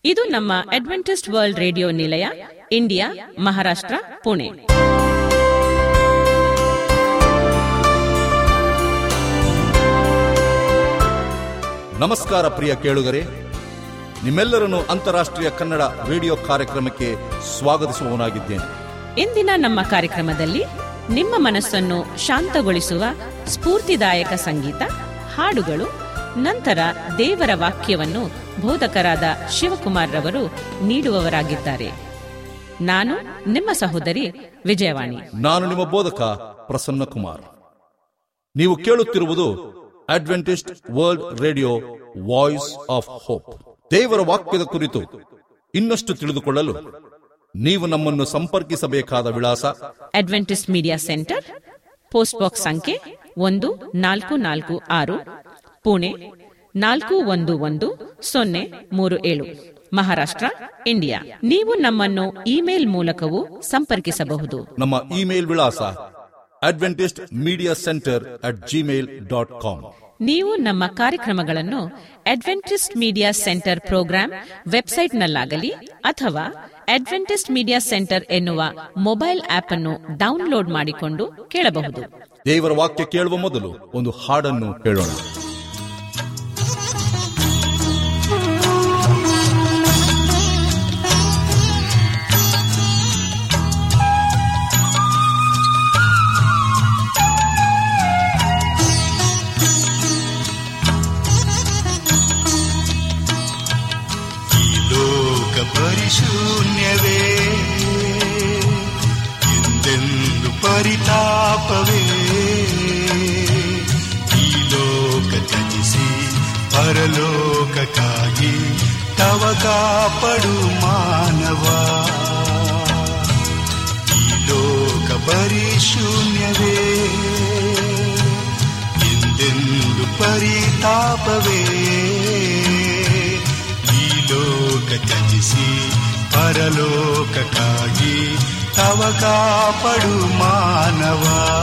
ಇದು ನಮ್ಮ Adventist World Radio ನಿಲಯ ಇಂಡಿಯಾ ಮಹಾರಾಷ್ಟ್ರ ಪುಣೆ ನಮಸ್ಕಾರ ಪ್ರಿಯ ಕೇಳುಗರೆ ನಿಮ್ಮೆಲ್ಲರನ್ನು ಅಂತಾರಾಷ್ಟ್ರೀಯ ಕನ್ನಡ ರೇಡಿಯೋ ಕಾರ್ಯಕ್ರಮಕ್ಕೆ ಸ್ವಾಗತಿಸುವವನಾಗಿದ್ದೇನೆ ಇಂದಿನ ನಮ್ಮ ಕಾರ್ಯಕ್ರಮದಲ್ಲಿ ನಿಮ್ಮ ಮನಸ್ಸನ್ನು ಶಾಂತಗೊಳಿಸುವ ಸ್ಫೂರ್ತಿದಾಯಕ ಸಂಗೀತ ಹಾಡುಗಳು ನಂತರ ದೇವರ ವಾಕ್ಯವನ್ನು ಬೋಧಕರಾದ ಶಿವಕುಮಾರ್ ರವರು ನೀಡುವವರಾಗಿದ್ದಾರೆ ನಾನು ನಿಮ್ಮ ಸಹೋದರಿ ವಿಜಯವಾಣಿ ನಾನು ನಿಮ್ಮ ಬೋಧಕ ಪ್ರಸನ್ನ ಕುಮಾರ್ ನೀವು ಕೇಳುತ್ತಿರುವುದು Adventist World Radio Voice of Hope ದೇವರ ವಾಕ್ಯದ ಕುರಿತು ಇನ್ನಷ್ಟು ತಿಳಿದುಕೊಳ್ಳಲು ನೀವು ನಮ್ಮನ್ನು ಸಂಪರ್ಕಿಸಬೇಕಾದ ವಿಳಾಸ Adventist Media Center post box ಸಂಖ್ಯೆ ಒಂದು ನಾಲ್ಕು ನಾಲ್ಕು ಆರು ಪುಣೆ ನಾಲ್ಕು ಒಂದು ಒಂದು ಸೊನ್ನೆ ಮೂರು ಏಳು ಮಹಾರಾಷ್ಟ್ರ ಇಂಡಿಯಾ ನೀವು ನಮ್ಮನ್ನು ಇಮೇಲ್ ಮೂಲಕವೂ ಸಂಪರ್ಕಿಸಬಹುದು ನಮ್ಮ ಇಮೇಲ್ ವಿಳಾಸ Adventist Media Center at Gmail dot com ನೀವು ನಮ್ಮ ಕಾರ್ಯಕ್ರಮಗಳನ್ನು ಅಡ್ವೆಂಟಿಸ್ಟ್ ಮೀಡಿಯಾ ಸೆಂಟರ್ ಪ್ರೋಗ್ರಾಂ ವೆಬ್ಸೈಟ್ನಲ್ಲಾಗಲಿ ಅಥವಾ ಅಡ್ವೆಂಟಿಸ್ಟ್ ಮೀಡಿಯಾ ಸೆಂಟರ್ ಎನ್ನುವ ಮೊಬೈಲ್ ಆಪ್ ಅನ್ನು ಡೌನ್ಲೋಡ್ ಮಾಡಿಕೊಂಡು ಕೇಳಬಹುದು ದೇವರ ವಾಕ್ಯ ಕೇಳುವ ಮೊದಲು ಒಂದು ಹಾಡನ್ನು ಕೇಳೋಣ ಈ ಲೋಕ ಪರಿಶೂನ್ಯವೇ ಎಂದೆಂದು ಪರಿತಾಪವೇ ಈ ಲೋಕ ತ್ಯಜಿಸಿ ಪರಲೋಕಕ್ಕಾಗಿ ತವ ಕಾಪಡು ಮಾನವ ಈ ಲೋಕ ಪರಿಶೂನ್ಯವೇ ಎಂದೆಂದು ಪರಿತಾಪವೇ ಈ ಲೋಕ ತ್ಯಜಿಸಿ ಪರಲೋಕಕ್ಕಾಗಿ ತವ ಕಾಪಡು ಮಾನವ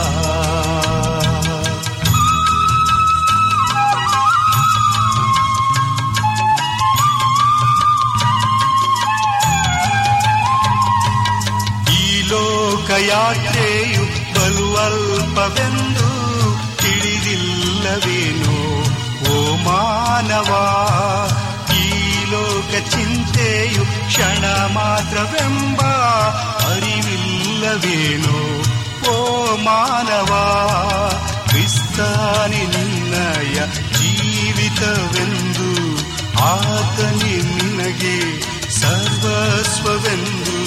ಈ ಲೋಕ ಯಾತ್ರೆಯು ಬಲು ಅಲ್ಪವೆಂದು ತಿಳಿದಿಲ್ಲವೇನೋ ಓ ಮಾನವ ಈ ಲೋಕ ಚಿಂತೆಯು ಕ್ಷಣ ಮಾತ್ರವೆಂಬ ಅರಿವಿಲ್ಲವೇನೋ ಓ ಮಾನವ ಕ್ರಿಸ್ತಾನಿ ನಿನ್ನಯ ಜೀವಿತವೆಂದು ಆತನಿ ನಿನಗೆ ಸರ್ವಸ್ವವೆಂದು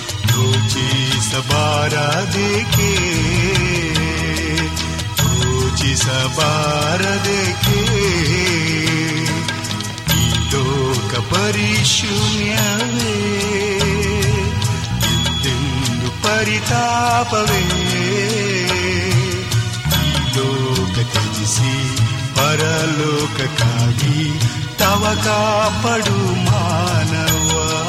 ಯೋಚಿಸಬಾರದೇಕೆ ಯೋಚಿಸಬಾರದೇಕೆ ಈ ಲೋಕ ಪರಿಶೂನ್ಯವೇ ಎಂದೆಂದು ಪರಿತಾಪವೇ ಈ ಲೋಕ ತ್ಯಜಿಸಿ ಪರಲೋಕಕ್ಕಾಗಿ ತವ ಕಾಪಡು ಮಾನವ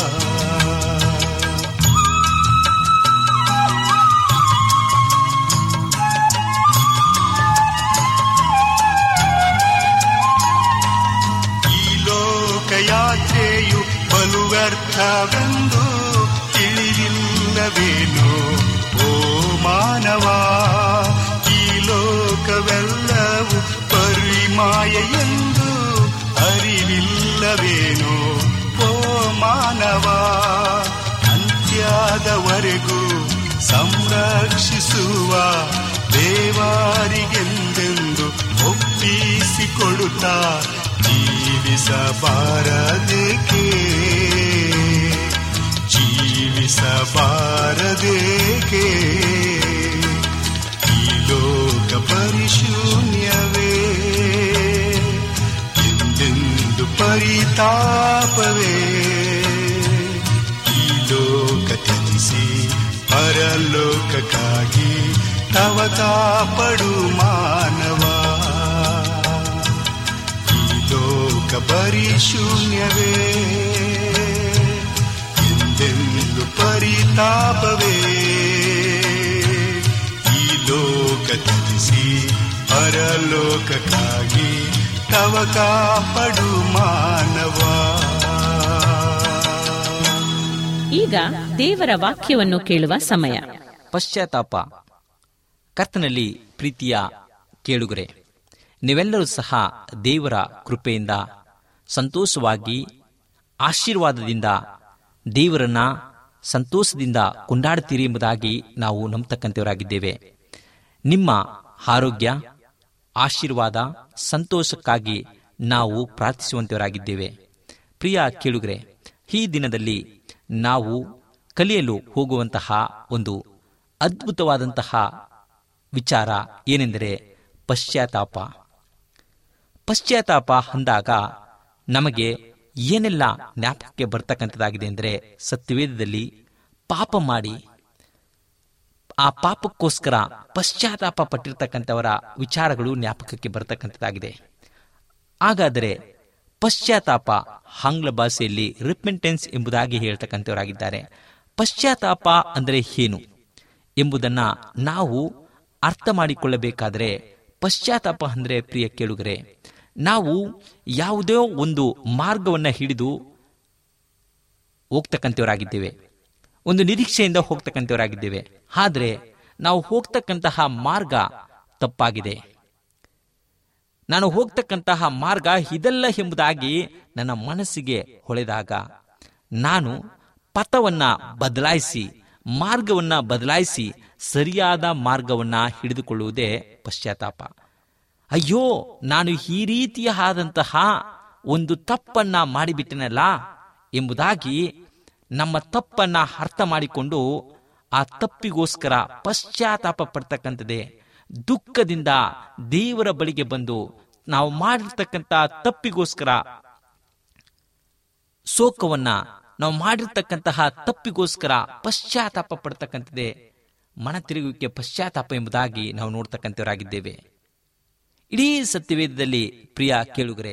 ಈ ಲೋಕಯಾತ್ರೆಯು ಬಲು ವ್ಯರ್ಥವೆಂದು ತಿಳಿದಿಲ್ಲವೇನೋ ಓ ಮಾನವ ಈ ಲೋಕವೆಲ್ಲವೂ ಪರಿಮಾಯ ಎಂದು ಅರಿವಿಲ್ಲವೇನೋ ಓ ಮಾನವ ಅಂತ್ಯದವರೆಗೂ ಸಂರಕ್ಷಿಸುವ ದೇವರಿಗೆಂದೆಂದು ಒಪ್ಪಿಸಿಕೊಡುತ್ತಾ ಜೀವಿಸಬಾರದೇಕೆ ಜೀವಿಸಬಾರದೇಕೆ ಈ ಲೋಕ ಪರಿಶೂನ್ಯವೇ ಎಂದೆಂದು ಪರಿತಾಪವೇ ಈ ಲೋಕ ತ್ಯಜಿಸಿ ಪರಲೋಕಕ್ಕಾಗಿ ತವ ಕಾಪಡು ಮಾನವ ಈ ಲೋಕ ಪರಿಶೂನ್ಯವೇ ಎಂದೆಂದು ಪರಿತಾಪವೇ ಈ ಲೋಕ ತ್ಯಜಿಸಿ ಪರಲೋಕಕ್ಕಾಗಿ ತವ ಕಾಪಡು ಮಾನವ ಈಗ ದೇವರ ವಾಕ್ಯವನ್ನು ಕೇಳುವ ಸಮಯ ಪಶ್ಚಾತ್ತಾಪ ಕರ್ತನಲ್ಲಿ ಪ್ರೀತಿಯ ಕೇಳುಗರೆ ನೀವೆಲ್ಲರೂ ಸಹ ದೇವರ ಕೃಪೆಯಿಂದ ಸಂತೋಷವಾಗಿ ಆಶೀರ್ವಾದದಿಂದ ದೇವರನ್ನ ಸಂತೋಷದಿಂದ ಕೊಂಡಾಡುತ್ತೀರಿ ಎಂಬುದಾಗಿ ನಾವು ನಂಬತಕ್ಕಂಥವರಾಗಿದ್ದೇವೆ ನಿಮ್ಮ ಆರೋಗ್ಯ ಆಶೀರ್ವಾದ ಸಂತೋಷಕ್ಕಾಗಿ ನಾವು ಪ್ರಾರ್ಥಿಸುವಂತವರಾಗಿದ್ದೇವೆ ಪ್ರಿಯ ಕೇಳುಗರೆ ಈ ದಿನದಲ್ಲಿ ನಾವು ಕಲಿಯಲು ಹೋಗುವಂತಹ ಒಂದು ಅದ್ಭುತವಾದಂತಹ ವಿಚಾರ ಏನೆಂದರೆ ಪಶ್ಚಾತ್ತಾಪ ಪಶ್ಚಾತ್ತಾಪ ಅಂದಾಗ ನಮಗೆ ಏನೆಲ್ಲ ಜ್ಞಾಪಕಕ್ಕೆ ಬರ್ತಕ್ಕಂಥದ್ದಾಗಿದೆ ಅಂದರೆ ಸತ್ಯವೇದದಲ್ಲಿ ಪಾಪ ಮಾಡಿ ಆ ಪಾಪಕ್ಕೋಸ್ಕರ ಪಶ್ಚಾತ್ತಾಪ ಪಟ್ಟಿರ್ತಕ್ಕಂಥವರ ವಿಚಾರಗಳು ಜ್ಞಾಪಕಕ್ಕೆ ಬರ್ತಕ್ಕಂಥದ್ದಾಗಿದೆ ಹಾಗಾದರೆ ಪಶ್ಚಾತ್ತಾಪ ಆಂಗ್ಲ ಭಾಷೆಯಲ್ಲಿ ರಿಪೆಂಟೆನ್ಸ್ ಎಂಬುದಾಗಿ ಹೇಳ್ತಕ್ಕಂಥವರಾಗಿದ್ದಾರೆ ಪಶ್ಚಾತ್ತಾಪ ಅಂದರೆ ಏನು ಎಂಬುದನ್ನ ನಾವು ಅರ್ಥ ಮಾಡಿಕೊಳ್ಳಬೇಕಾದರೆ ಪಶ್ಚಾತ್ತಾಪ ಅಂದರೆ ಪ್ರಿಯ ಕೇಳುಗರೆ ನಾವು ಯಾವುದೋ ಒಂದು ಮಾರ್ಗವನ್ನು ಹಿಡಿದು ಹೋಗ್ತಕ್ಕಂಥವರಾಗಿದ್ದೇವೆ ಒಂದು ನಿರೀಕ್ಷೆಯಿಂದ ಹೋಗ್ತಕ್ಕಂಥವರಾಗಿದ್ದೇವೆ ಆದರೆ ನಾವು ಹೋಗ್ತಕ್ಕಂತಹ ಮಾರ್ಗ ತಪ್ಪಾಗಿದೆ ನಾನು ಹೋಗ್ತಕ್ಕಂತಹ ಮಾರ್ಗ ಇದಲ್ಲ ಎಂಬುದಾಗಿ ನನ್ನ ಮನಸ್ಸಿಗೆ ಹೊಳೆದಾಗ ನಾನು ಪಥವನ್ನ ಬದಲಾಯಿಸಿ ಮಾರ್ಗವನ್ನ ಬದಲಾಯಿಸಿ ಸರಿಯಾದ ಮಾರ್ಗವನ್ನ ಹಿಡಿದುಕೊಳ್ಳುವುದೇ ಪಶ್ಚಾತ್ತಾಪ ಅಯ್ಯೋ ನಾನು ಈ ರೀತಿಯ ಆದಂತಹ ಒಂದು ತಪ್ಪನ್ನ ಮಾಡಿಬಿಟ್ಟೆನಲ್ಲ ಎಂಬುದಾಗಿ ನಮ್ಮ ತಪ್ಪನ್ನ ಅರ್ಥ ಮಾಡಿಕೊಂಡು ಆ ತಪ್ಪಿಗೋಸ್ಕರ ಪಶ್ಚಾತ್ತಾಪ ಪಡ್ತಕ್ಕಂಥದ್ದೇ ದುಃಖದಿಂದ ದೇವರ ಬಳಿಗೆ ಬಂದು ನಾವು ಮಾಡಿರ್ತಕ್ಕಂಥ ತಪ್ಪಿಗೋಸ್ಕರ ಶೋಕವನ್ನ ನಾವು ಮಾಡಿರ್ತಕ್ಕಂತಹ ತಪ್ಪಿಗೋಸ್ಕರ ಪಶ್ಚಾತ್ತಾಪ ಪಡ್ತಕ್ಕಂಥದ್ದೇ ಮನ ತಿರುಗುವಿಕೆ ಪಶ್ಚಾತ್ತಾಪ ಎಂಬುದಾಗಿ ನಾವು ನೋಡ್ತಕ್ಕಂಥವರಾಗಿದ್ದೇವೆ ಇಡೀ ಸತ್ಯವೇದದಲ್ಲಿ ಪ್ರಿಯ ಕೇಳುಗರೆ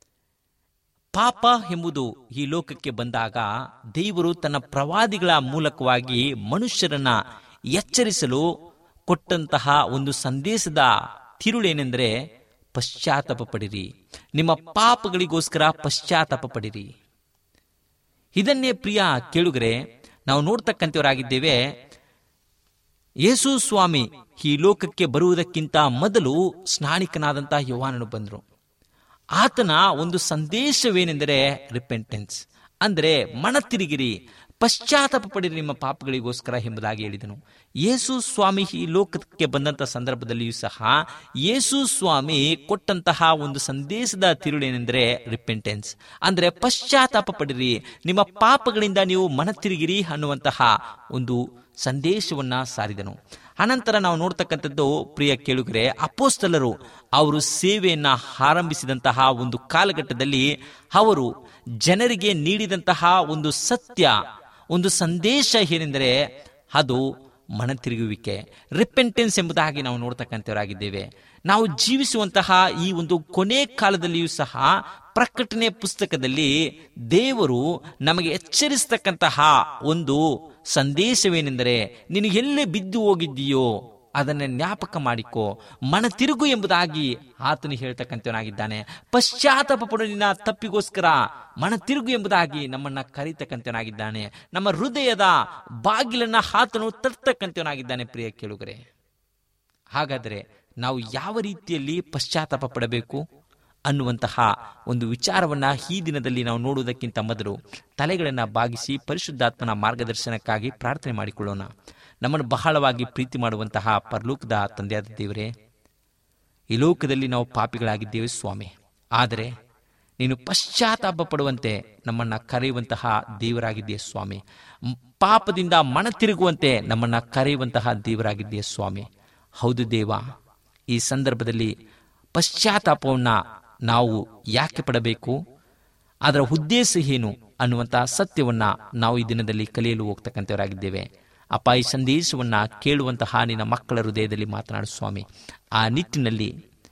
ಪಾಪ ಎಂಬುದು ಈ ಲೋಕಕ್ಕೆ ಬಂದಾಗ ದೇವರು ತನ್ನ ಪ್ರವಾದಿಗಳ ಮೂಲಕವಾಗಿ ಮನುಷ್ಯರನ್ನ ಎಚ್ಚರಿಸಲು ಕೊಟ್ಟಂತಹ ಒಂದು ಸಂದೇಶದ ತಿರುಳೇನೆಂದರೆ ಪಶ್ಚಾತ್ತಾಪ ಪಡಿರಿ ನಿಮ್ಮ ಪಾಪಗಳಿಗೋಸ್ಕರ ಪಶ್ಚಾತ್ತಾಪ ಪಡಿರಿ ಇದನ್ನೇ ಪ್ರಿಯ ಕೇಳುಗರೆ ನಾವು ನೋಡ್ತಕ್ಕಂಥವರಾಗಿದ್ದೇವೆ ಯೇಸು ಸ್ವಾಮಿ ಈ ಲೋಕಕ್ಕೆ ಬರುವುದಕ್ಕಿಂತ ಮೊದಲು ಸ್ನಾನಿಕನಾದಂತಹ ಯವಾನನು ಬಂದರು ಆತನ ಒಂದು ಸಂದೇಶವೇನೆಂದರೆ ರಿಪೆಂಟೆನ್ಸ್ ಅಂದರೆ ಮನ ತಿರುಗಿರಿ ಪಶ್ಚಾತ್ತಾಪ ಪಡಿರಿ ನಿಮ್ಮ ಪಾಪಗಳಿಗೋಸ್ಕರ ಎಂಬುದಾಗಿ ಹೇಳಿದನು ಯೇಸು ಸ್ವಾಮಿ ಈ ಲೋಕಕ್ಕೆ ಬಂದಂತ ಸಂದರ್ಭದಲ್ಲಿಯೂ ಸಹ ಯೇಸು ಸ್ವಾಮಿ ಕೊಟ್ಟಂತಹ ಒಂದು ಸಂದೇಶದ ತಿರುಳೇನೆಂದರೆ ರಿಪೆಂಟೆನ್ಸ್ ಅಂದರೆ ಪಶ್ಚಾತ್ತಾಪ ಪಡಿರಿ ನಿಮ್ಮ ಪಾಪಗಳಿಂದ ನೀವು ಮನ ತಿರುಗಿರಿ ಅನ್ನುವಂತಹ ಒಂದು ಸಂದೇಶವನ್ನ ಸಾರಿದನು ಅನಂತರ ನಾವು ನೋಡ್ತಕ್ಕಂಥದ್ದು ಪ್ರಿಯ ಕೇಳುಗರೆ ಅಪೋಸ್ತಲರು ಅವರು ಸೇವೆಯನ್ನ ಆರಂಭಿಸಿದಂತಹ ಒಂದು ಕಾಲಘಟ್ಟದಲ್ಲಿ ಅವರು ಜನರಿಗೆ ನೀಡಿದಂತಹ ಒಂದು ಸತ್ಯ ಒಂದು ಸಂದೇಶ ಏನೆಂದರೆ ಅದು ಮನ ತಿರುಗುವಿಕೆ ರಿಪೆಂಟೆನ್ಸ್ ಎಂಬುದಾಗಿ ನಾವು ನೋಡ್ತಕ್ಕಂಥವರಾಗಿದ್ದೇವೆ ನಾವು ಜೀವಿಸುವಂತಹ ಈ ಒಂದು ಕೊನೆ ಕಾಲದಲ್ಲಿಯೂ ಸಹ ಪ್ರಕಟಣೆ ಪುಸ್ತಕದಲ್ಲಿ ದೇವರು ನಮಗೆ ಎಚ್ಚರಿಸ್ತಕ್ಕಂತಹ ಒಂದು ಸಂದೇಶವೇನೆಂದರೆ ನೀನು ಎಲ್ಲೇ ಬಿದ್ದು ಹೋಗಿದ್ದೀಯೋ ಅದನ್ನ ಜ್ಞಾಪಕ ಮಾಡಿಕೋ ಮನ ತಿರುಗು ಎಂಬುದಾಗಿ ಆತನು ಹೇಳ್ತಕ್ಕಂಥವನಾಗಿದ್ದಾನೆ ಪಶ್ಚಾತ್ತಾಪ ಪಡು ನಿನ್ನ ತಪ್ಪಿಗೋಸ್ಕರ ಮನ ತಿರುಗು ಎಂಬುದಾಗಿ ನಮ್ಮನ್ನ ಕರೀತಕ್ಕಂಥವನಾಗಿದ್ದಾನೆ ನಮ್ಮ ಹೃದಯದ ಬಾಗಿಲನ್ನ ಆತನು ತರ್ತಕ್ಕಂಥವನಾಗಿದ್ದಾನೆ ಪ್ರಿಯ ಕೇಳುಗರೆ ಹಾಗಾದರೆ ನಾವು ಯಾವ ರೀತಿಯಲ್ಲಿ ಪಶ್ಚಾತ್ತಾಪ ಪಡಬೇಕು ಅನ್ನುವಂತಹ ಒಂದು ವಿಚಾರವನ್ನ ಈ ದಿನದಲ್ಲಿ ನಾವು ನೋಡುವುದಕ್ಕಿಂತ ಮೊದಲು ತಲೆಗಳನ್ನು ಬಾಗಿಸಿ ಪರಿಶುದ್ಧಾತ್ಮನ ಮಾರ್ಗದರ್ಶನಕ್ಕಾಗಿ ಪ್ರಾರ್ಥನೆ ಮಾಡಿಕೊಳ್ಳೋಣ ನಮ್ಮನ್ನು ಬಹಳವಾಗಿ ಪ್ರೀತಿ ಮಾಡುವಂತಹ ಪರಲೋಕದ ತಂದೆಯಾದ ದೇವರೇ ಈ ಲೋಕದಲ್ಲಿ ನಾವು ಪಾಪಿಗಳಾಗಿದ್ದೇವೆ ಸ್ವಾಮಿ ಆದರೆ ನೀನು ಪಶ್ಚಾತ್ತಾಪ ಪಡುವಂತೆ ನಮ್ಮನ್ನ ಕರೆಯುವಂತಹ ದೇವರಾಗಿದ್ದೀಯ ಸ್ವಾಮಿ ಮ್- ಪಾಪದಿಂದ ಮನ ತಿರುಗುವಂತೆ ನಮ್ಮನ್ನ ಕರೆಯುವಂತಹ ದೇವರಾಗಿದ್ದೀಯ ಸ್ವಾಮಿ ಹೌದು ದೇವ ಈ ಸಂದರ್ಭದಲ್ಲಿ ಪಶ್ಚಾತ್ತಾಪವನ್ನ ನಾವು ಯಾಕೆ ಪಡಬೇಕು ಅದರ ಉದ್ದೇಶ ಏನು ಅನ್ನುವಂತಹ ಸತ್ಯವನ್ನ ನಾವು ಈ ದಿನದಲ್ಲಿ ಕಲಿಯಲು ಹೋಗ್ತಕ್ಕಂಥವರಾಗಿದ್ದೇವೆ ಅಪ್ಪ ಈ ಸಂದೇಶವನ್ನ ಕೇಳುವಂತಹ ನಿನ್ನ ಮಕ್ಕಳ ಹೃದಯದಲ್ಲಿ ಮಾತನಾಡು ಸ್ವಾಮಿ ಆ ನಿಟ್ಟಿನಲ್ಲಿ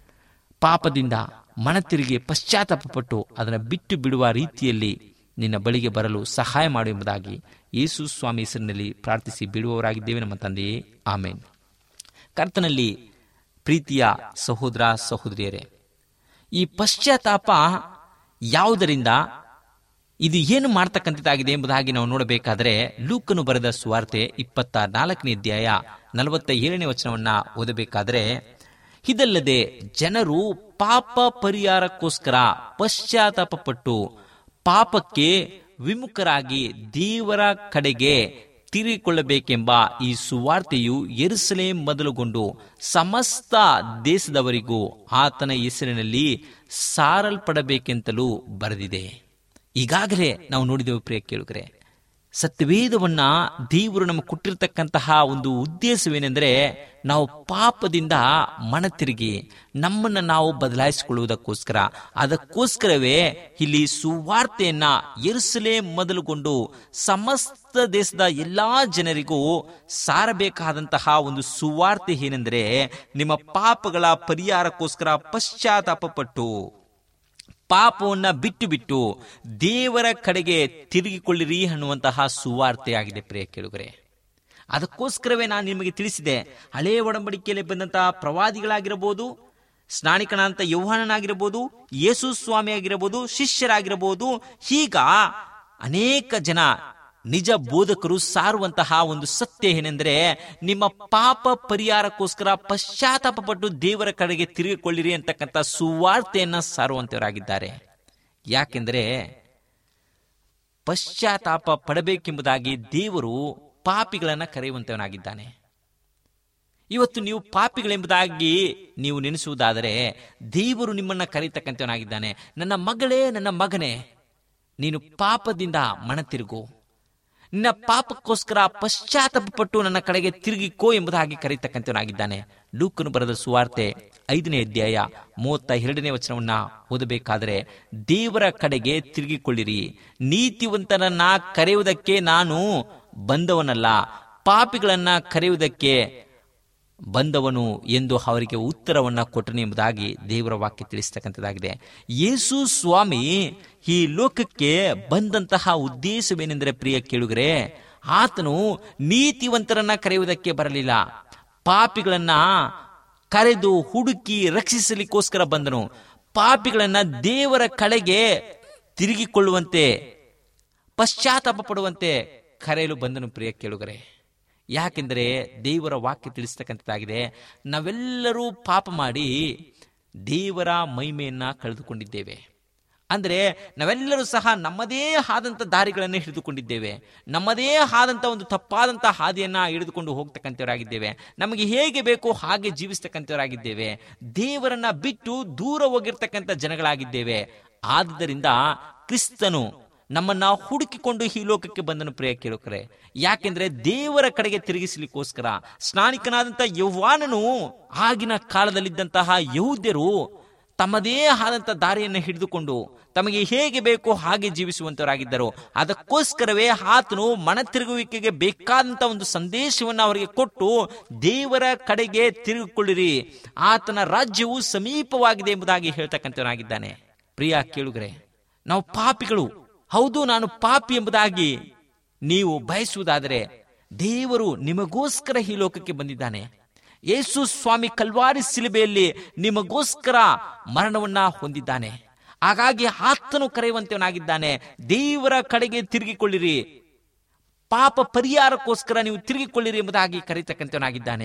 ಪಾಪದಿಂದ ಮನ ತಿರುಗಿ ಪಶ್ಚಾತ್ತಾಪಪಟ್ಟು ಅದನ್ನು ಬಿಟ್ಟು ಬಿಡುವ ರೀತಿಯಲ್ಲಿ ನಿನ್ನ ಬಳಿಗೆ ಬರಲು ಸಹಾಯ ಮಾಡು ಎಂಬುದಾಗಿ ಯೇಸು ಸ್ವಾಮಿ ಹೆಸರಿನಲ್ಲಿ ಪ್ರಾರ್ಥಿಸಿ ಬಿಡುವವರಾಗಿದ್ದೇವೆ ನಮ್ಮ ತಂದೆಯೇ ಆಮೇನ್ ಕರ್ತನಲ್ಲಿ ಪ್ರೀತಿಯ ಸಹೋದರ ಸಹೋದರಿಯರೇ ಈ ಪಶ್ಚಾತ್ತಾಪ ಯಾವುದರಿಂದ ಇದು ಏನು ಮಾಡ್ತಕ್ಕಂಥದ್ದಾಗಿದೆ ಎಂಬುದಾಗಿ ನಾವು ನೋಡಬೇಕಾದ್ರೆ ಲೂಕನು ಬರೆದ ಸುವಾರ್ತೆ ಇಪ್ಪತ್ತ ನಾಲ್ಕನೇ ಅಧ್ಯಾಯ ನಲವತ್ತ ಏಳನೇ ವಚನವನ್ನ ಓದಬೇಕಾದ್ರೆ ಇದಲ್ಲದೆ ಜನರು ಪಾಪ ಪರಿಹಾರಕ್ಕೋಸ್ಕರ ಪಶ್ಚಾತ್ತಾಪಪಟ್ಟು ಪಾಪಕ್ಕೆ ವಿಮುಖರಾಗಿ ದೇವರ ಕಡೆಗೆ ತಿರುಗಿಕೊಳ್ಳಬೇಕೆಂಬ ಈ ಸುವಾರ್ತೆಯು ಎರುಸಲೇಂ ಮೊದಲುಗೊಂಡು ಸಮಸ್ತ ದೇಶದವರಿಗೂ ಆತನ ಹೆಸರಿನಲ್ಲಿ ಸಾರಲ್ಪಡಬೇಕೆಂತಲೂ ಬರೆದಿದೆ ಈಗಾಗಲೇ ನಾವು ನೋಡಿದೆವು ಪ್ರಿಯ ಕೇಳುಗರೆ ಸತ್ಯವೇದವನ್ನ ದೇವರು ನಮಗೆ ಕೊಟ್ಟಿರ್ತಕ್ಕಂತಹ ಒಂದು ಉದ್ದೇಶವೇನೆಂದರೆ ನಾವು ಪಾಪದಿಂದ ಮನ ತಿರುಗಿ ನಮ್ಮನ್ನ ನಾವು ಬದಲಾಯಿಸಿಕೊಳ್ಳುವುದಕ್ಕೋಸ್ಕರ ಅದಕ್ಕೋಸ್ಕರವೇ ಇಲ್ಲಿ ಸುವಾರ್ತೆಯನ್ನ ಎರುಸಲೇ ಮೊದಲುಗೊಂಡು ಸಮಸ್ತ ದೇಶದ ಎಲ್ಲಾ ಜನರಿಗೂ ಸಾರಬೇಕಾದಂತಹ ಒಂದು ಸುವಾರ್ತೆ ಏನೆಂದರೆ ನಿಮ್ಮ ಪಾಪಗಳ ಪರಿಹಾರಕ್ಕೋಸ್ಕರ ಪಶ್ಚಾತ್ತಾಪಪಟ್ಟು ಪಾಪವನ್ನ ಬಿಟ್ಟು ಬಿಟ್ಟು ದೇವರ ಕಡೆಗೆ ತಿರುಗಿಕೊಳ್ಳಿರಿ ಅನ್ನುವಂತಹ ಸುವಾರ್ತೆ ಆಗಿದೆ ಪ್ರಿಯ ಕೇಳುಗರೆ ಅದಕ್ಕೋಸ್ಕರವೇ ನಾನು ನಿಮಗೆ ತಿಳಿಸಿದೆ ಹಳೆಯ ಒಡಂಬಡಿಕೆಯಲ್ಲಿ ಬಂದಂತಹ ಪ್ರವಾದಿಗಳಾಗಿರಬಹುದು ಸ್ನಾನಿಕನಾದಂಥ ಯೌವನನಾಗಿರಬಹುದು ಯೇಸು ಸ್ವಾಮಿ ಆಗಿರಬಹುದು ಶಿಷ್ಯರಾಗಿರಬಹುದು ಹೀಗ ಅನೇಕ ಜನ ನಿಜ ಬೋಧಕರು ಸಾರುವಂತಹ ಒಂದು ಸತ್ಯ ಏನೆಂದರೆ ನಿಮ್ಮ ಪಾಪ ಪರಿಹಾರಕ್ಕೋಸ್ಕರ ಪಶ್ಚಾತ್ತಾಪ ಪಟ್ಟು ದೇವರ ಕಡೆಗೆ ತಿರುಗಿಕೊಳ್ಳಿರಿ ಅಂತಕ್ಕಂಥ ಸುವಾರ್ತೆಯನ್ನ ಸಾರುವಂತವರಾಗಿದ್ದಾರೆ ಯಾಕೆಂದರೆ ಪಶ್ಚಾತ್ತಾಪ ಪಡಬೇಕೆಂಬುದಾಗಿ ದೇವರು ಪಾಪಿಗಳನ್ನ ಕರೆಯುವಂತವನಾಗಿದ್ದಾನೆ ಇವತ್ತು ನೀವು ಪಾಪಿಗಳೆಂಬುದಾಗಿ ನೀವು ನೆನೆಸುವುದಾದರೆ ದೇವರು ನಿಮ್ಮನ್ನ ಕರೆಯತಕ್ಕಂಥವನಾಗಿದ್ದಾನೆ ನನ್ನ ಮಗಳೇ ನನ್ನ ಮಗನೇ ನೀನು ಪಾಪದಿಂದ ಮನ ತಿರುಗು ನಿನ್ನ ಪಾಪಕ್ಕೋಸ್ಕರ ಪಶ್ಚಾತ್ತಾಪ ಪಟ್ಟು ನನ್ನ ಕಡೆಗೆ ತಿರುಗಿಕೋ ಎಂಬುದಾಗಿ ಕರೀತಕ್ಕಂಥವನಾಗಿದ್ದಾನೆ ಲೂಕನು ಬರೆದ ಸುವಾರ್ತೆ ಐದನೇ ಅಧ್ಯಾಯ ಮೂವತ್ತ ಎರಡನೇ ವಚನವನ್ನ ಓದಬೇಕಾದರೆ ದೇವರ ಕಡೆಗೆ ತಿರುಗಿಕೊಳ್ಳಿರಿ ನೀತಿವಂತನನ್ನ ಕರೆಯುವುದಕ್ಕೆ ನಾನು ಬಂದವನಲ್ಲ ಪಾಪಿಗಳನ್ನ ಕರೆಯುವುದಕ್ಕೆ ಬಂದವನು ಎಂದು ಅವರಿಗೆ ಉತ್ತರವನ್ನ ಕೊಟ್ಟನು ಎಂಬುದಾಗಿ ದೇವರ ವಾಕ್ಯ ತಿಳಿಸ್ತಕ್ಕಂಥದ್ದಾಗಿದೆ ಯೇಸು ಸ್ವಾಮಿ ಈ ಲೋಕಕ್ಕೆ ಬಂದಂತಹ ಉದ್ದೇಶವೇನೆಂದರೆ ಪ್ರಿಯ ಕೇಳುಗರೆ ಆತನು ನೀತಿವಂತರನ್ನ ಕರೆಯುವುದಕ್ಕೆ ಬರಲಿಲ್ಲ ಪಾಪಿಗಳನ್ನ ಕರೆದು ಹುಡುಕಿ ರಕ್ಷಿಸಲಿಕ್ಕೋಸ್ಕರ ಬಂದನು ಪಾಪಿಗಳನ್ನ ದೇವರ ಕಡೆಗೆ ತಿರುಗಿಕೊಳ್ಳುವಂತೆ ಪಶ್ಚಾತ್ತಾಪ ಪಡುವಂತೆ ಕರೆಯಲು ಬಂದನು ಪ್ರಿಯ ಕೇಳುಗರೆ ಯಾಕೆಂದರೆ ದೇವರ ವಾಕ್ಯ ತಿಳಿಸ್ತಕ್ಕಂಥದ್ದಾಗಿದೆ ನಾವೆಲ್ಲರೂ ಪಾಪ ಮಾಡಿ ದೇವರ ಮಹಿಮೆಯನ್ನ ಕಳೆದುಕೊಂಡಿದ್ದೇವೆ ಅಂದ್ರೆ ನಾವೆಲ್ಲರೂ ಸಹ ನಮ್ಮದೇ ಆದಂಥ ದಾರಿಗಳನ್ನು ಹಿಡಿದುಕೊಂಡಿದ್ದೇವೆ ನಮ್ಮದೇ ಆದಂಥ ಒಂದು ತಪ್ಪಾದಂಥ ಹಾದಿಯನ್ನ ಹಿಡಿದುಕೊಂಡು ಹೋಗ್ತಕ್ಕಂಥವರಾಗಿದ್ದೇವೆ ನಮಗೆ ಹೇಗೆ ಬೇಕೋ ಹಾಗೆ ಜೀವಿಸ್ತಕ್ಕಂಥವರಾಗಿದ್ದೇವೆ ದೇವರನ್ನ ಬಿಟ್ಟು ದೂರ ಹೋಗಿರ್ತಕ್ಕಂಥ ಜನಗಳಾಗಿದ್ದೇವೆ ಆದುದರಿಂದ ಕ್ರಿಸ್ತನು ನಮ್ಮನ್ನ ಹುಡುಕಿಕೊಂಡು ಈ ಲೋಕಕ್ಕೆ ಬಂದನು ಪ್ರಿಯ ಕೇಳುಕರೆ ಯಾಕೆಂದ್ರೆ ದೇವರ ಕಡೆಗೆ ತಿರುಗಿಸಲಿಕ್ಕೋಸ್ಕರ ಸ್ನಾನಿಕನಾದಂತಹ ಯೌವಾನನು ಆಗಿನ ಕಾಲದಲ್ಲಿದ್ದಂತಹ ಯಹೂದ್ಯರು ತಮ್ಮದೇ ಆದಂಥ ದಾರಿಯನ್ನು ಹಿಡಿದುಕೊಂಡು ತಮಗೆ ಹೇಗೆ ಬೇಕೋ ಹಾಗೆ ಜೀವಿಸುವಂತವರಾಗಿದ್ದರು ಅದಕ್ಕೋಸ್ಕರವೇ ಆತನು ಮನ ತಿರುಗುವಿಕೆಗೆ ಬೇಕಾದಂತ ಒಂದು ಸಂದೇಶವನ್ನು ಅವರಿಗೆ ಕೊಟ್ಟು ದೇವರ ಕಡೆಗೆ ತಿರುಗಿಕೊಳ್ಳಿರಿ ಆತನ ರಾಜ್ಯವು ಸಮೀಪವಾಗಿದೆ ಎಂಬುದಾಗಿ ಹೇಳ್ತಕ್ಕಂಥವನಾಗಿದ್ದಾನೆ ಪ್ರಿಯ ಕೇಳುಗರೆ ನಾವು ಪಾಪಿಗಳು ಹೌದು ನಾನು ಪಾಪಿ ಎಂಬುದಾಗಿ ನೀವು ಬಯಸುವುದಾದರೆ ದೇವರು ನಿಮಗೋಸ್ಕರ ಈ ಲೋಕಕ್ಕೆ ಬಂದಿದ್ದಾನೆ ಯೇಸು ಸ್ವಾಮಿ ಕಲ್ವಾರಿ ಸಿಲುಬೆಯಲ್ಲಿ ನಿಮಗೋಸ್ಕರ ಮರಣವನ್ನ ಹೊಂದಿದ್ದಾನೆ ಹಾಗಾಗಿ ಆತನು ಕರೆಯುವಂತವನಾಗಿದ್ದಾನೆ ದೇವರ ಕಡೆಗೆ ತಿರುಗಿಕೊಳ್ಳಿರಿ ಪಾಪ ಪರಿಹಾರಕ್ಕೋಸ್ಕರ ನೀವು ತಿರುಗಿಕೊಳ್ಳಿರಿ ಎಂಬುದಾಗಿ ಕರೀತಕ್ಕಂಥವನಾಗಿದ್ದಾನೆ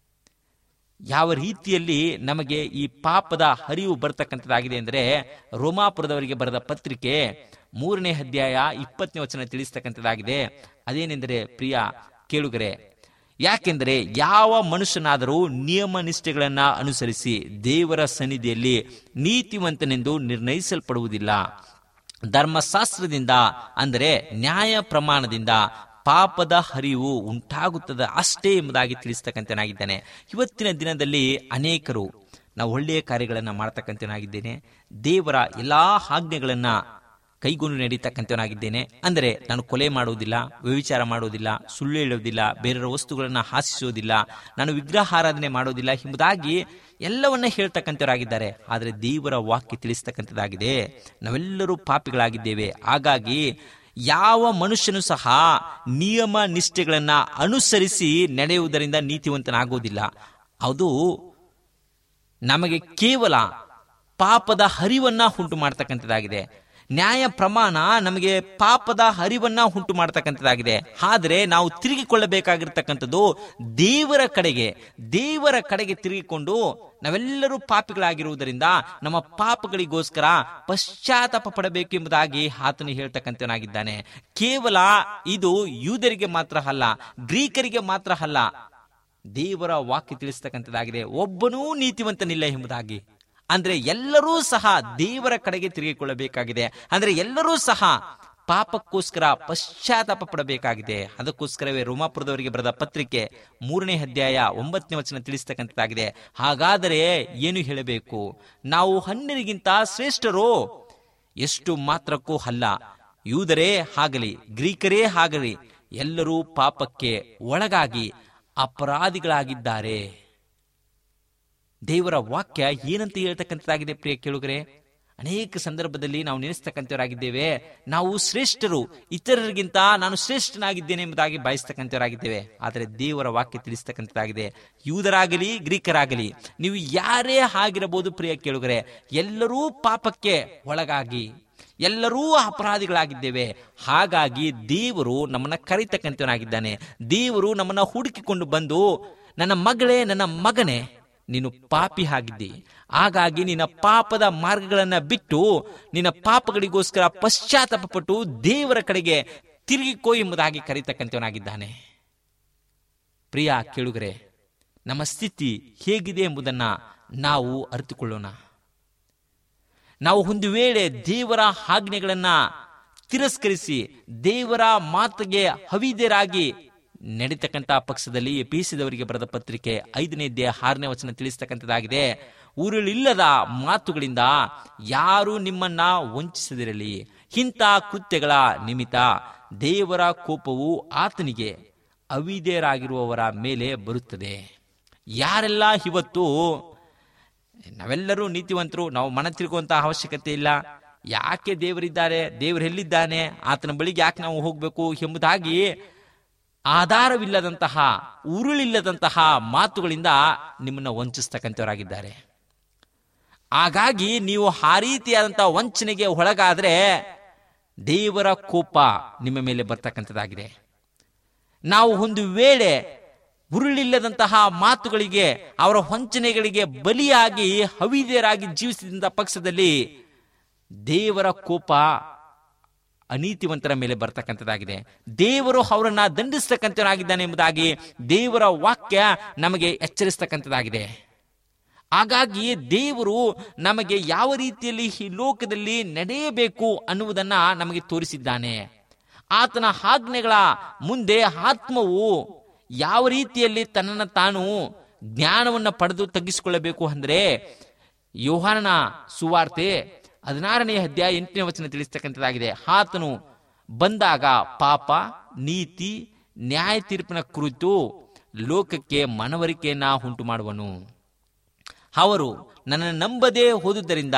ಯಾವ ರೀತಿಯಲ್ಲಿ ನಮಗೆ ಈ ಪಾಪದ ಹರಿವು ಬರ್ತಕ್ಕಂಥದ್ದಾಗಿದೆ ಅಂದರೆ ರೋಮಾಪುರದವರಿಗೆ ಬರೆದ ಪತ್ರಿಕೆ ಮೂರನೇ ಅಧ್ಯಾಯ ಇಪ್ಪತ್ತನೇ ವಚನ ತಿಳಿಸ್ತಕ್ಕಂಥದ್ದಾಗಿದೆ ಅದೇನೆಂದರೆ ಪ್ರಿಯ ಕೇಳುಗರೆ ಯಾಕೆಂದರೆ ಯಾವ ಮನುಷ್ಯನಾದರೂ ನಿಯಮ ನಿಷ್ಠೆಗಳನ್ನ ಅನುಸರಿಸಿ ದೇವರ ಸನ್ನಿಧಿಯಲ್ಲಿ ನೀತಿವಂತನೆಂದು ನಿರ್ಣಯಿಸಲ್ಪಡುವುದಿಲ್ಲ ಧರ್ಮಶಾಸ್ತ್ರದಿಂದ ಅಂದರೆ ನ್ಯಾಯ ಪ್ರಮಾಣದಿಂದ ಪಾಪದ ಹರಿವು ಉಂಟಾಗುತ್ತದೆ ಅಷ್ಟೇ ಎಂಬುದಾಗಿ ತಿಳಿಸ್ತಕ್ಕಂಥನಾಗಿದ್ದಾನೆ ಇವತ್ತಿನ ದಿನದಲ್ಲಿ ಅನೇಕರು ನಾವು ಒಳ್ಳೆಯ ಕಾರ್ಯಗಳನ್ನು ಮಾಡ್ತಕ್ಕಂಥನಾಗಿದ್ದೇನೆ ದೇವರ ಎಲ್ಲಾ ಆಜ್ಞೆಗಳನ್ನ ಕೈಗೊಂಡು ನಡೀತಕ್ಕಂಥವನಾಗಿದ್ದೇನೆ ಅಂದರೆ ನಾನು ಕೊಲೆ ಮಾಡುವುದಿಲ್ಲ ವ್ಯವಿಚಾರ ಮಾಡುವುದಿಲ್ಲ ಸುಳ್ಳು ಹೇಳುವುದಿಲ್ಲ ಬೇರೆಯವರ ವಸ್ತುಗಳನ್ನು ಹಾಸಿಸುವುದಿಲ್ಲ ನಾನು ವಿಗ್ರಹಾರಾಧನೆ ಮಾಡುವುದಿಲ್ಲ ಎಂಬುದಾಗಿ ಎಲ್ಲವನ್ನ ಹೇಳ್ತಕ್ಕಂಥವರಾಗಿದ್ದಾರೆ ಆದರೆ ದೇವರ ವಾಕ್ಯ ತಿಳಿಸ್ತಕ್ಕಂಥದ್ದಾಗಿದೆ ನಾವೆಲ್ಲರೂ ಪಾಪಿಗಳಾಗಿದ್ದೇವೆ ಹಾಗಾಗಿ ಯಾವ ಮನುಷ್ಯನು ಸಹ ನಿಯಮ ನಿಷ್ಠೆಗಳನ್ನ ಅನುಸರಿಸಿ ನಡೆಯುವುದರಿಂದ ನೀತಿವಂತನಾಗುವುದಿಲ್ಲ ಅದು ನಮಗೆ ಕೇವಲ ಪಾಪದ ಹರಿವನ್ನ ಉಂಟು ಮಾಡ್ತಕ್ಕಂಥದ್ದಾಗಿದೆ ನ್ಯಾಯ ಪ್ರಮಾಣ ನಮಗೆ ಪಾಪದ ಹರಿವನ್ನ ಉಂಟು ಮಾಡತಕ್ಕಂಥದ್ದಾಗಿದೆ ಆದರೆ ನಾವು ತಿರುಗಿಕೊಳ್ಳಬೇಕಾಗಿರ್ತಕ್ಕಂಥದ್ದು ದೇವರ ಕಡೆಗೆ ದೇವರ ಕಡೆಗೆ ತಿರುಗಿಕೊಂಡು ನಾವೆಲ್ಲರೂ ಪಾಪಿಗಳಾಗಿರುವುದರಿಂದ ನಮ್ಮ ಪಾಪಗಳಿಗೋಸ್ಕರ ಪಶ್ಚಾತ್ತಾಪ ಪಡಬೇಕು ಎಂಬುದಾಗಿ ಆತನು ಹೇಳ್ತಕ್ಕಂಥವನಾಗಿದ್ದಾನೆ ಕೇವಲ ಇದು ಯೂದರಿಗೆ ಮಾತ್ರ ಅಲ್ಲ ಗ್ರೀಕರಿಗೆ ಮಾತ್ರ ಅಲ್ಲ ದೇವರ ವಾಕ್ಯ ತಿಳಿಸ್ತಕ್ಕಂಥದ್ದಾಗಿದೆ ಒಬ್ಬನೂ ನೀತಿವಂತನಿಲ್ಲ ಎಂಬುದಾಗಿ ಅಂದ್ರೆ ಎಲ್ಲರೂ ಸಹ ದೇವರ ಕಡೆಗೆ ತಿರುಗಿಕೊಳ್ಳಬೇಕಾಗಿದೆ ಅಂದ್ರೆ ಎಲ್ಲರೂ ಸಹ ಪಾಪಕ್ಕೋಸ್ಕರ ಪಶ್ಚಾತ್ತಾಪ ಪಡಬೇಕಾಗಿದೆ ಅದಕ್ಕೋಸ್ಕರವೇ ರೋಮಾಪುರದವರಿಗೆ ಬರೆದ ಪತ್ರಿಕೆ ಮೂರನೇ ಅಧ್ಯಾಯ ಒಂಬತ್ತನೇ ವಚನ ತಿಳಿಸ್ತಕ್ಕಂಥದ್ದಾಗಿದೆ ಹಾಗಾದರೆ ಏನು ಹೇಳಬೇಕು ನಾವು ಹನ್ನೆರಿಗಿಂತ ಶ್ರೇಷ್ಠರೋ ಎಷ್ಟು ಮಾತ್ರಕ್ಕೂ ಅಲ್ಲ ಯೂದರೇ ಆಗಲಿ ಗ್ರೀಕರೇ ಆಗಲಿ ಎಲ್ಲರೂ ಪಾಪಕ್ಕೆ ಒಳಗಾಗಿ ಅಪರಾಧಿಗಳಾಗಿದ್ದಾರೆ ದೇವರ ವಾಕ್ಯ ಏನಂತ ಹೇಳ್ತಕ್ಕಂಥದ್ದಾಗಿದೆ ಪ್ರಿಯ ಕೇಳುಗರೆ ಅನೇಕ ಸಂದರ್ಭದಲ್ಲಿ ನಾವು ನೆನೆಸ್ತಕ್ಕಂಥವರಾಗಿದ್ದೇವೆ ನಾವು ಶ್ರೇಷ್ಠರು ಇತರರಿಗಿಂತ ನಾನು ಶ್ರೇಷ್ಠನಾಗಿದ್ದೇನೆ ಎಂಬುದಾಗಿ ಬಯಸ್ತಕ್ಕಂಥವರಾಗಿದ್ದೇವೆ ಆದರೆ ದೇವರ ವಾಕ್ಯ ತಿಳಿಸ್ತಕ್ಕಂಥದ್ದಾಗಿದೆ ಯೂದರಾಗಲಿ ಗ್ರೀಕರಾಗಲಿ ನೀವು ಯಾರೇ ಆಗಿರಬಹುದು ಪ್ರಿಯ ಕೇಳುಗರೆ ಎಲ್ಲರೂ ಪಾಪಕ್ಕೆ ಒಳಗಾಗಿ ಎಲ್ಲರೂ ಅಪರಾಧಿಗಳಾಗಿದ್ದೇವೆ ಹಾಗಾಗಿ ದೇವರು ನಮ್ಮನ್ನ ಕರೀತಕ್ಕಂಥವನಾಗಿದ್ದಾನೆ ದೇವರು ನಮ್ಮನ್ನ ಹುಡುಕಿಕೊಂಡು ಬಂದು ನನ್ನ ಮಗಳೇ ನನ್ನ ಮಗನೇ ನೀನು ಪಾಪಿ ಆಗಿದ್ದಿ ಹಾಗಾಗಿ ನಿನ್ನ ಪಾಪದ ಮಾರ್ಗಗಳನ್ನ ಬಿಟ್ಟು ನಿನ್ನ ಪಾಪಗಳಿಗೋಸ್ಕರ ಪಶ್ಚಾತ್ತಾಪ ಪಟ್ಟು ದೇವರ ಕಡೆಗೆ ತಿರುಗಿಕೋ ಎಂಬುದಾಗಿ ಕರೀತಕ್ಕಂಥವನಾಗಿದ್ದಾನೆ ಪ್ರಿಯ ಕೇಳುಗರೆ ನಮ್ಮ ಸ್ಥಿತಿ ಹೇಗಿದೆ ಎಂಬುದನ್ನ ನಾವು ಅರಿತುಕೊಳ್ಳೋಣ ನಾವು ಒಂದು ವೇಳೆ ದೇವರ ಆಜ್ಞೆಗಳನ್ನ ತಿರಸ್ಕರಿಸಿ ದೇವರ ಮಾತಿಗೆ ಹವಿದ್ಯರಾಗಿ ನಡೀತಕ್ಕಂಥ ಪಕ್ಷದಲ್ಲಿ ಎಪಿಸಿದವರಿಗೆ ಬರೆದ ಪತ್ರಿಕೆ ಐದನೇ ಅಧ್ಯಾಯ ಆರನೇ ವಚನ ತಿಳಿಸ್ತಕ್ಕಂಥದ್ದಾಗಿದೆ ಉರುಳಿಲ್ಲದ ಮಾತುಗಳಿಂದ ಯಾರು ನಿಮ್ಮನ್ನ ವಂಚಿಸದಿರಲಿ ಇಂಥ ಕೃತ್ಯಗಳ ನಿಮಿತ್ತ ದೇವರ ಕೋಪವು ಆತನಿಗೆ ಅವಿಧೇಯರಾಗಿರುವವರ ಮೇಲೆ ಬರುತ್ತದೆ ಯಾರೆಲ್ಲ ಇವತ್ತು ನಾವೆಲ್ಲರೂ ನೀತಿವಂತರು ನಾವು ಮನ ತಿರುಗುವಂತಹ ಅವಶ್ಯಕತೆ ಇಲ್ಲ ಯಾಕೆ ದೇವರಿದ್ದಾರೆ ದೇವರು ಎಲ್ಲಿದ್ದಾನೆ ಆತನ ಬಳಿಗೆ ಯಾಕೆ ನಾವು ಹೋಗಬೇಕು ಎಂಬುದಾಗಿ ಆಧಾರವಿಲ್ಲದಂತಹ ಉರುಳಿಲ್ಲದಂತಹ ಮಾತುಗಳಿಂದ ನಿಮ್ಮನ್ನ ವಂಚಿಸ್ತಕ್ಕಂಥವರಾಗಿದ್ದಾರೆ ಹಾಗಾಗಿ ನೀವು ಆ ರೀತಿಯಾದಂತಹ ವಂಚನೆಗೆ ಒಳಗಾದ್ರೆ ದೇವರ ಕೋಪ ನಿಮ್ಮ ಮೇಲೆ ಬರ್ತಕ್ಕಂಥದ್ದಾಗಿದೆ ನಾವು ಒಂದು ವೇಳೆ ಉರುಳಿಲ್ಲದಂತಹ ಮಾತುಗಳಿಗೆ ಅವರ ವಂಚನೆಗಳಿಗೆ ಬಲಿಯಾಗಿ ಹವಿದ್ಯರಾಗಿ ಜೀವಿಸಿದ ಪಕ್ಷದಲ್ಲಿ ದೇವರ ಕೋಪ ಅನೀತಿವಂತರ ಮೇಲೆ ಬರ್ತಕ್ಕಂಥದ್ದಾಗಿದೆ ದೇವರು ಅವರನ್ನ ದಂಡಿಸ್ತಕ್ಕಂಥವನಾಗಿದ್ದಾನೆ ಎಂಬುದಾಗಿ ದೇವರ ವಾಕ್ಯ ನಮಗೆ ಎಚ್ಚರಿಸ್ತಕ್ಕಂಥದ್ದಾಗಿದೆ ಹಾಗಾಗಿ ದೇವರು ನಮಗೆ ಯಾವ ರೀತಿಯಲ್ಲಿ ಈ ಲೋಕದಲ್ಲಿ ನಡೆಯಬೇಕು ಅನ್ನುವುದನ್ನ ನಮಗೆ ತೋರಿಸಿದ್ದಾನೆ ಆತನ ಆಜ್ಞೆಗಳ ಮುಂದೆ ಆತ್ಮವು ಯಾವ ರೀತಿಯಲ್ಲಿ ತನ್ನನ್ನು ತಾನು ಜ್ಞಾನವನ್ನು ಪಡೆದು ತಗ್ಗಿಸಿಕೊಳ್ಳಬೇಕು ಅಂದ್ರೆ ಯೋಹಾನನ ಸುವಾರ್ತೆ ಹದಿನಾರನೇ ಅಧ್ಯಾಯ ಎಂಟನೇ ವಚನ ತಿಳಿಸ್ತಕ್ಕಂಥದ್ದಾಗಿದೆ ಆತನು ಬಂದಾಗ ಪಾಪ ನೀತಿ ನ್ಯಾಯ ತೀರ್ಪಿನ ಕುರಿತು ಲೋಕಕ್ಕೆ ಮನವರಿಕೆಯನ್ನ ಉಂಟು ಮಾಡುವನು ಅವರು ನನ್ನ ನಂಬದೇ ಹೋದುದರಿಂದ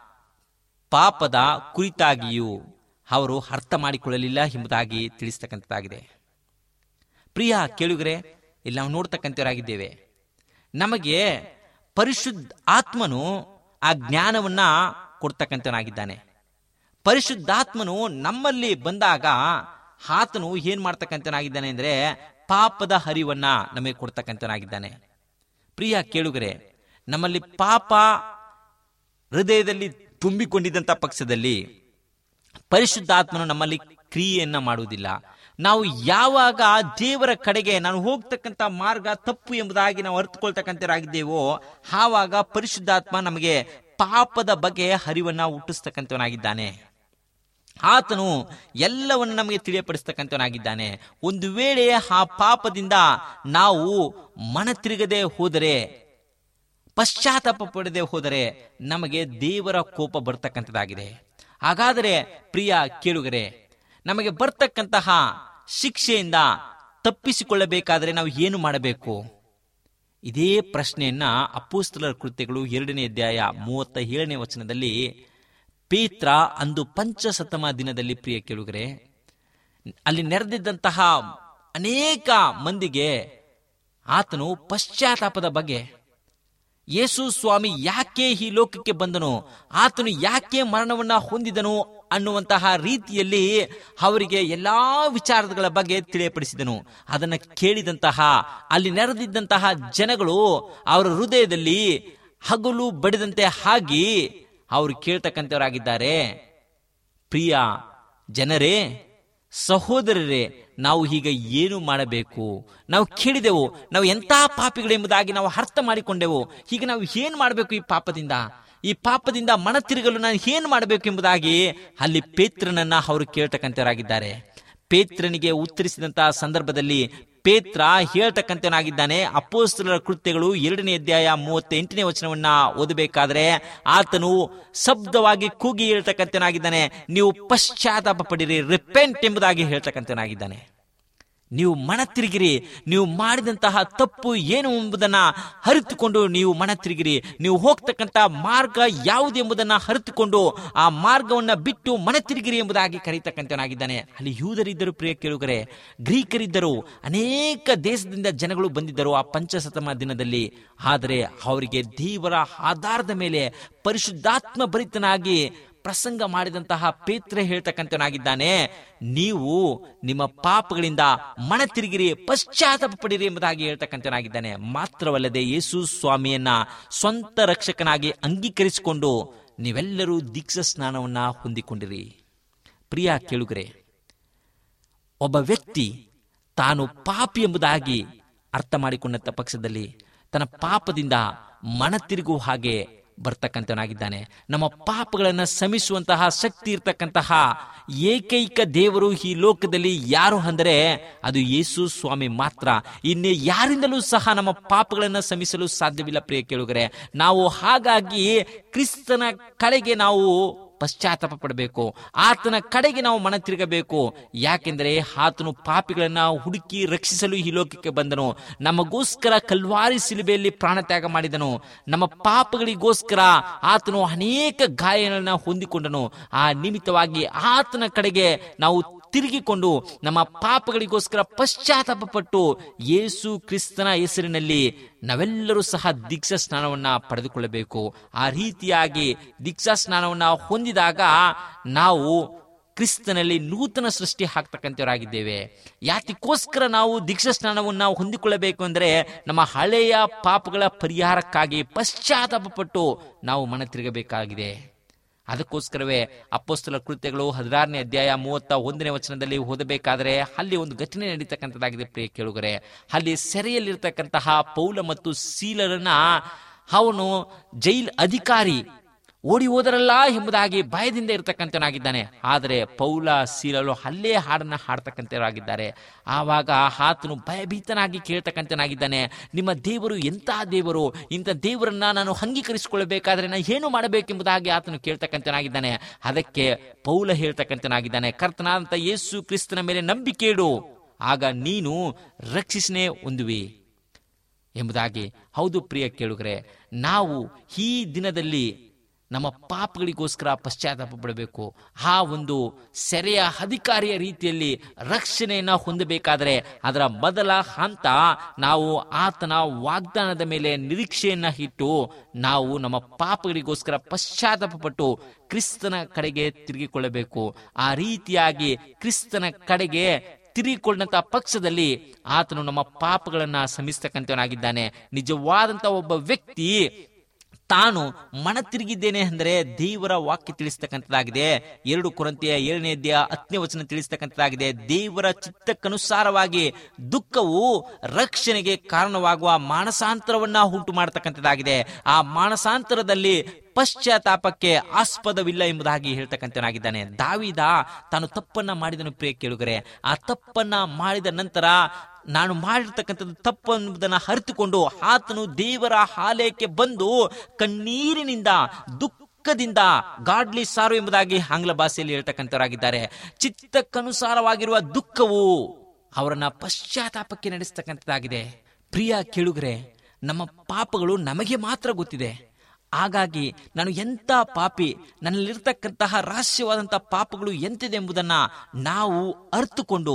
ಪಾಪದ ಕುರಿತಾಗಿಯೂ ಅವರು ಅರ್ಥ ಮಾಡಿಕೊಳ್ಳಲಿಲ್ಲ ಎಂಬುದಾಗಿ ತಿಳಿಸ್ತಕ್ಕಂಥದ್ದಾಗಿದೆ ಪ್ರಿಯ ಕೇಳುಗರೆ ಇಲ್ಲಿ ನಾವು ನೋಡ್ತಕ್ಕಂಥವರಾಗಿದ್ದೇವೆ ನಮಗೆ ಪರಿಶುದ್ಧ ಆತ್ಮನು ಆ ಜ್ಞಾನವನ್ನ ಕೊಡ್ತಕ್ಕಂಥವನಾಗಿದ್ದಾನೆ ಪರಿಶುದ್ಧಾತ್ಮನು ನಮ್ಮಲ್ಲಿ ಬಂದಾಗ ಆತನು ಏನ್ ಮಾಡ್ತಕ್ಕಂಥವನಾಗಿದ್ದಾನೆ ಅಂದ್ರೆ ಪಾಪದ ಹರಿವನ್ನ ನಮಗೆ ಕೊಡ್ತಕ್ಕಂಥವನಾಗಿದ್ದಾನೆ ಪ್ರಿಯ ಕೇಳುಗರೆ ನಮ್ಮಲ್ಲಿ ಪಾಪ ಹೃದಯದಲ್ಲಿ ತುಂಬಿಕೊಂಡಿದ್ದಂಥ ಪಕ್ಷದಲ್ಲಿ ಪರಿಶುದ್ಧಾತ್ಮನು ನಮ್ಮಲ್ಲಿ ಕ್ರಿಯೆಯನ್ನ ಮಾಡುವುದಿಲ್ಲ ನಾವು ಯಾವಾಗ ದೇವರ ಕಡೆಗೆ ನಾನು ಹೋಗ್ತಕ್ಕಂಥ ಮಾರ್ಗ ತಪ್ಪು ಎಂಬುದಾಗಿ ನಾವು ಅರ್ಥಕೊಳ್ತಕ್ಕಂಥವರಾಗಿದ್ದೇವೋ ಆವಾಗ ಪರಿಶುದ್ಧಾತ್ಮ ನಮಗೆ ಪಾಪದ ಬಗ್ಗೆ ಹರಿವನ್ನ ಹುಟ್ಟಿಸ್ತಕ್ಕಂಥವನಾಗಿದ್ದಾನೆ ಆತನು ಎಲ್ಲವನ್ನು ನಮಗೆ ತಿಳಿಯಪಡಿಸ್ತಕ್ಕಂಥವನಾಗಿದ್ದಾನೆ ಒಂದು ವೇಳೆ ಆ ಪಾಪದಿಂದ ನಾವು ಮನ ತಿರುಗದೆ ಹೋದರೆ ಪಶ್ಚಾತ್ತಾಪ ಪಡದೆ ಹೋದರೆ ನಮಗೆ ದೇವರ ಕೋಪ ಬರ್ತಕ್ಕಂಥದ್ದಾಗಿದೆ ಹಾಗಾದರೆ ಪ್ರಿಯ ಕೇಳುಗರೆ ನಮಗೆ ಬರ್ತಕ್ಕಂತಹ ಶಿಕ್ಷೆಯಿಂದ ತಪ್ಪಿಸಿಕೊಳ್ಳಬೇಕಾದರೆ ನಾವು ಏನು ಮಾಡಬೇಕು ಇದೇ ಪ್ರಶ್ನೆಯನ್ನ ಅಪ್ಪೋಸ್ತಲರ ಕೃತ್ಯಗಳು ಎರಡನೇ ಅಧ್ಯಾಯ ಮೂವತ್ತ ಏಳನೇ ವಚನದಲ್ಲಿ ಪೇತ್ರ ಅಂದು ಪಂಚಸತಮ ದಿನದಲ್ಲಿ ಪ್ರಿಯ ಕೇಳುಗರೆ ಅಲ್ಲಿ ನೆರೆದಿದ್ದಂತಹ ಅನೇಕ ಮಂದಿಗೆ ಆತನು ಪಶ್ಚಾತ್ತಾಪದ ಬಗ್ಗೆ ಯೇಸು ಸ್ವಾಮಿ ಯಾಕೆ ಈ ಲೋಕಕ್ಕೆ ಬಂದನು ಆತನು ಯಾಕೆ ಮರಣವನ್ನ ಹೊಂದಿದನು ಅನ್ನುವಂತಹ ರೀತಿಯಲ್ಲಿ ಅವರಿಗೆ ಎಲ್ಲಾ ವಿಚಾರಗಳ ಬಗ್ಗೆ ತಿಳಿಯಪಡಿಸಿದನು ಅದನ್ನು ಕೇಳಿದಂತಹ ಅಲ್ಲಿ ನೆರೆದಿದ್ದಂತಹ ಜನಗಳು ಅವರ ಹೃದಯದಲ್ಲಿ ಹಗಲು ಬಡಿದಂತೆ ಹಾಗಿ ಅವರು ಕೇಳ್ತಕ್ಕಂಥವರಾಗಿದ್ದಾರೆ ಪ್ರಿಯ ಜನರೇ ಸಹೋದರರೇ ನಾವು ಈಗ ಏನು ಮಾಡಬೇಕು ನಾವು ಕೇಳಿದೆವು ನಾವು ಎಂಥ ಪಾಪಿಗಳೆಂಬುದಾಗಿ ನಾವು ಅರ್ಥ ಮಾಡಿಕೊಂಡೆವು ಹೀಗೆ ನಾವು ಏನು ಮಾಡಬೇಕು ಈ ಪಾಪದಿಂದ ಈ ಪಾಪದಿಂದ ಮನ ತಿರುಗಲು ನಾನು ಏನು ಮಾಡಬೇಕು ಎಂಬುದಾಗಿ ಅಲ್ಲಿ ಪೇತ್ರನನ್ನ ಅವರು ಕೇಳ್ತಕ್ಕಂಥವರಾಗಿದ್ದಾರೆ ಪೇತ್ರನಿಗೆ ಉತ್ತರಿಸಿದಂತಹ ಸಂದರ್ಭದಲ್ಲಿ ಪೇತ್ರ ಹೇಳ್ತಕ್ಕಂಥವನಾಗಿದ್ದಾನೆ ಅಪೋಸ್ತಲರ ಕೃತ್ಯಗಳು ಎರಡನೇ ಅಧ್ಯಾಯ ಮೂವತ್ತೆಂಟನೇ ವಚನವನ್ನ ಓದಬೇಕಾದ್ರೆ ಆತನು ಶಬ್ದವಾಗಿ ಕೂಗಿ ಹೇಳ್ತಕ್ಕಂಥವನಾಗಿದ್ದಾನೆ ನೀವು ಪಶ್ಚಾತ್ತಾಪ ಪಡಿರಿ ರಿಪೆಂಟ್ ಎಂಬುದಾಗಿ ಹೇಳ್ತಕ್ಕಂಥವನಾಗಿದ್ದಾನೆ ನೀವು ಮನ ತಿರುಗಿರಿ ನೀವು ಮಾಡಿದಂತಹ ತಪ್ಪು ಏನು ಎಂಬುದನ್ನ ಅರಿತುಕೊಂಡು ನೀವು ಮನ ತಿರುಗಿರಿ ನೀವು ಹೋಗ್ತಕ್ಕಂಥ ಮಾರ್ಗ ಯಾವುದು ಎಂಬುದನ್ನ ಅರಿತುಕೊಂಡು ಆ ಮಾರ್ಗವನ್ನ ಬಿಟ್ಟು ಮನ ತಿರುಗಿರಿ ಎಂಬುದಾಗಿ ಕರೀತಕ್ಕಂಥವನಾಗಿದ್ದಾನೆ ಅಲ್ಲಿ ಯೂದರಿದ್ದರು ಪ್ರಿಯ ಕೇಳುಗರೆ ಗ್ರೀಕರಿದ್ದರು ಅನೇಕ ದೇಶದಿಂದ ಜನಗಳು ಬಂದಿದ್ದರು ಆ ಪಂಚಶತಮ ದಿನದಲ್ಲಿ ಆದರೆ ಅವರಿಗೆ ದೇವರ ಆಧಾರದ ಮೇಲೆ ಪರಿಶುದ್ಧಾತ್ಮ ಭರಿತನಾಗಿ ಪ್ರಸಂಗ ಮಾಡಿದಂತಹ ಪೇತ್ರ ಹೇಳ್ತಕ್ಕಂಥವನಾಗಿದ್ದಾನೆ ನೀವು ನಿಮ್ಮ ಪಾಪಗಳಿಂದ ಮನ ತಿರುಗಿರಿ ಪಶ್ಚಾತ್ತಾಪ ಪಡಿರಿ ಎಂಬುದಾಗಿ ಹೇಳ್ತಕ್ಕಂಥವನಾಗಿದ್ದಾನೆ ಮಾತ್ರವಲ್ಲದೆ ಯೇಸು ಸ್ವಾಮಿಯನ್ನ ಸ್ವಂತ ರಕ್ಷಕನಾಗಿ ಅಂಗೀಕರಿಸಿಕೊಂಡು ನೀವೆಲ್ಲರೂ ದೀಕ್ಷಾ ಸ್ನಾನವನ್ನ ಹೊಂದಿಕೊಂಡಿರಿ ಪ್ರಿಯ ಕೇಳುಗರೆ ಒಬ್ಬ ವ್ಯಕ್ತಿ ತಾನು ಪಾಪಿ ಎಂಬುದಾಗಿ ಅರ್ಥ ಮಾಡಿಕೊಂಡಂತ ಪಕ್ಷದಲ್ಲಿ ತನ್ನ ಪಾಪದಿಂದ ಮನ ತಿರುಗುವ ಹಾಗೆ ಬರ್ತಕ್ಕಂಥವನಾಗಿದ್ದಾನೆ ನಮ್ಮ ಪಾಪಗಳನ್ನು ಶಮಿಸುವಂತಹ ಶಕ್ತಿ ಇರ್ತಕ್ಕಂತಹ ಏಕೈಕ ದೇವರು ಈ ಲೋಕದಲ್ಲಿ ಯಾರು ಅಂದರೆ ಅದು ಯೇಸು ಸ್ವಾಮಿ ಮಾತ್ರ ಇನ್ನೇ ಯಾರಿಂದಲೂ ಸಹ ನಮ್ಮ ಪಾಪಗಳನ್ನು ಶಮಿಸಲು ಸಾಧ್ಯವಿಲ್ಲ ಪ್ರಿಯ ಕೇಳುಗರೆ ನಾವು ಹಾಗಾಗಿ ಕ್ರಿಸ್ತನ ಕಡೆಗೆ ನಾವು ಪಶ್ಚಾತ್ತಾಪ ಪಡಬೇಕು ಆತನ ಕಡೆಗೆ ನಾವು ಮನ ತಿರುಗಬೇಕು ಯಾಕೆಂದರೆ ಆತನು ಪಾಪಿಗಳನ್ನ ಹುಡುಕಿ ರಕ್ಷಿಸಲು ಈ ಲೋಕಕ್ಕೆ ಬಂದನು ನಮಗೋಸ್ಕರ ಕಲ್ವಾರಿ ಸಿಲುಬೆಯಲ್ಲಿ ಪ್ರಾಣತ್ಯಾಗ ಮಾಡಿದನು ನಮ್ಮ ಪಾಪಗಳಿಗೋಸ್ಕರ ಆತನು ಅನೇಕ ಗಾಯಗಳನ್ನ ಹೊಂದಿಕೊಂಡನು ಆ ನಿಮಿತ್ತವಾಗಿ ಆತನ ಕಡೆಗೆ ನಾವು ತಿರುಗಿಕೊಂಡು ನಮ್ಮ ಪಾಪಗಳಿಗೋಸ್ಕರ ಪಶ್ಚಾತ್ತಾಪ ಪಟ್ಟು ಯೇಸು ಕ್ರಿಸ್ತನ ಹೆಸರಿನಲ್ಲಿ ನಾವೆಲ್ಲರೂ ಸಹ ದೀಕ್ಷಾ ಸ್ನಾನವನ್ನ ಪಡೆದುಕೊಳ್ಳಬೇಕು ಆ ರೀತಿಯಾಗಿ ದೀಕ್ಷಾ ಸ್ನಾನವನ್ನ ಹೊಂದಿದಾಗ ನಾವು ಕ್ರಿಸ್ತನಲ್ಲಿ ನೂತನ ಸೃಷ್ಟಿ ಹಾಕ್ತಕ್ಕಂಥವರಾಗಿದ್ದೇವೆ ಯಾತಿಗೋಸ್ಕರ ನಾವು ದೀಕ್ಷಾ ಸ್ನಾನವನ್ನ ಹೊಂದಿಕೊಳ್ಳಬೇಕು ಅಂದರೆ ನಮ್ಮ ಹಳೆಯ ಪಾಪಗಳ ಪರಿಹಾರಕ್ಕಾಗಿ ಪಶ್ಚಾತ್ತಾಪ ಪಟ್ಟು ನಾವು ಮನ ತಿರುಗಬೇಕಾಗಿದೆ ಅದಕ್ಕೋಸ್ಕರವೇ ಅಪ್ಪೋಸ್ತಲ ಕೃತ್ಯಗಳು ಹದಿನಾರನೇ ಅಧ್ಯಾಯ ಮೂವತ್ತ ಒಂದನೇ ವಚನದಲ್ಲಿ ಓದಬೇಕಾದರೆ ಅಲ್ಲಿ ಒಂದು ಘಟನೆ ನಡೀತಕ್ಕಂಥದ್ದಾಗಿದೆ ಪ್ರಿಯ ಕೇಳುಗರೆ ಅಲ್ಲಿ ಸೆರೆಯಲ್ಲಿರ್ತಕ್ಕಂತಹ ಪೌಲ ಮತ್ತು ಸೀಲರನ್ನ ಅವನು ಜೈಲ್ ಅಧಿಕಾರಿ ಓಡಿ ಹೋದರಲ್ಲ ಎಂಬುದಾಗಿ ಭಯದಿಂದ ಇರತಕ್ಕಂಥವನಾಗಿದ್ದಾನೆ ಆದರೆ ಪೌಲ ಸೀಲಲು ಅಲ್ಲೇ ಹಾಡನ್ನ ಹಾಡ್ತಕ್ಕಂಥವರಾಗಿದ್ದಾರೆ ಆವಾಗ ಆತನು ಭಯಭೀತನಾಗಿ ಕೇಳ್ತಕ್ಕಂಥನಾಗಿದ್ದಾನೆ ನಿಮ್ಮ ದೇವರು ಎಂಥ ದೇವರು ಇಂಥ ದೇವರನ್ನ ನಾನು ಅಂಗೀಕರಿಸಿಕೊಳ್ಳಬೇಕಾದ್ರೆ ನಾನು ಏನು ಮಾಡಬೇಕೆಂಬುದಾಗಿ ಆತನು ಕೇಳ್ತಕ್ಕಂಥನಾಗಿದ್ದಾನೆ ಅದಕ್ಕೆ ಪೌಲ ಹೇಳ್ತಕ್ಕಂಥನಾಗಿದ್ದಾನೆ ಕರ್ತನಾದಂಥ ಯೇಸು ಕ್ರಿಸ್ತನ ಮೇಲೆ ನಂಬಿಕೆ ಇಡು ಆಗ ನೀನು ರಕ್ಷಿಸನೆ ಹೊಂದುವಿ ಎಂಬುದಾಗಿ ಹೌದು ಪ್ರಿಯ ಕೇಳುಗರೆ ನಾವು ಈ ದಿನದಲ್ಲಿ ನಮ್ಮ ಪಾಪಗಳಿಗೋಸ್ಕರ ಪಶ್ಚಾತ್ತಾಪ ಪಡಬೇಕು ಆ ಒಂದು ಸೆರೆಯ ಅಧಿಕಾರಿಯ ರೀತಿಯಲ್ಲಿ ರಕ್ಷಣೆಯನ್ನ ಹೊಂದಬೇಕಾದರೆ ಅದರ ಮೊದಲ ಹಂತ ನಾವು ಆತನ ವಾಗ್ದಾನದ ಮೇಲೆ ನಿರೀಕ್ಷೆಯನ್ನ ಇಟ್ಟು ನಾವು ನಮ್ಮ ಪಾಪಗಳಿಗೋಸ್ಕರ ಪಶ್ಚಾತ್ತಾಪ ಪಟ್ಟು ಕ್ರಿಸ್ತನ ಕಡೆಗೆ ತಿರುಗಿಕೊಳ್ಳಬೇಕು ಆ ರೀತಿಯಾಗಿ ಕ್ರಿಸ್ತನ ಕಡೆಗೆ ತಿರುಗಿಕೊಂಡಂತ ಪಕ್ಷದಲ್ಲಿ ಆತನು ನಮ್ಮ ಪಾಪಗಳನ್ನ ಶಮಿಸ್ತಕ್ಕಂಥವನಾಗಿದ್ದಾನೆ ನಿಜವಾದಂತ ಒಬ್ಬ ವ್ಯಕ್ತಿ ತಾನು ಮನ ತಿರುಗಿದ್ದೇನೆ ಅಂದರೆ ದೇವರ ವಾಕ್ಯ ತಿಳಿಸ್ತಕ್ಕಂಥದ್ದಾಗಿದೆ ಎರಡು ಕೊರಂತಿಯ ಏಳನೇ ಅಧ್ಯಾಯ ಹತ್ತನೇ ವಚನ ತಿಳಿಸ್ತಕ್ಕಂಥದ್ದಾಗಿದೆ ದೇವರ ಚಿತ್ತಕ್ಕನುಸಾರವಾಗಿ ದುಃಖವು ರಕ್ಷಣೆಗೆ ಕಾರಣವಾಗುವ ಮಾನಸಾಂತರವನ್ನ ಉಂಟು ಮಾಡತಕ್ಕಂಥದ್ದಾಗಿದೆ ಆ ಮಾನಸಾಂತರದಲ್ಲಿ ಪಶ್ಚಾತ್ತಾಪಕ್ಕೆ ಆಸ್ಪದವಿಲ್ಲ ಎಂಬುದಾಗಿ ಹೇಳ್ತಕ್ಕಂಥನಾಗಿದ್ದಾನೆ ದಾವಿದ ತಾನು ತಪ್ಪನ್ನ ಮಾಡಿದನು ಪ್ರಿಯ ಕೇಳುಗರೆ ಆ ತಪ್ಪನ್ನ ಮಾಡಿದ ನಂತರ ನಾನು ಮಾಡಿರ್ತಕ್ಕಂಥದ್ದು ತಪ್ಪು ಎಂಬುದನ್ನು ಅರಿತುಕೊಂಡು ಆತನು ದೇವರ ಆಲಯಕ್ಕೆ ಬಂದು ಕಣ್ಣೀರಿನಿಂದ ದುಃಖದಿಂದ ಗಾಡ್ಲಿ ಸಾರು ಎಂಬುದಾಗಿ ಆಂಗ್ಲ ಭಾಷೆಯಲ್ಲಿ ಹೇಳ್ತಕ್ಕಂಥವರಾಗಿದ್ದಾರೆ ಚಿತ್ತಕ್ಕನುಸಾರವಾಗಿರುವ ದುಃಖವು ಅವರನ್ನ ಪಶ್ಚಾತ್ತಾಪಕ್ಕೆ ನಡೆಸ್ತಕ್ಕಂಥದ್ದಾಗಿದೆ ಪ್ರಿಯ ಕೇಳುಗರೆ ನಮ್ಮ ಪಾಪಗಳು ನಮಗೆ ಮಾತ್ರ ಗೊತ್ತಿದೆ ಹಾಗಾಗಿ ನಾನು ಎಂಥ ಪಾಪಿ ನನ್ನಲ್ಲಿರ್ತಕ್ಕಂತಹ ರಹಸ್ಯವಾದಂತಹ ಪಾಪಗಳು ಎಂತಿದೆ ಎಂಬುದನ್ನ ನಾವು ಅರ್ಥಕೊಂಡು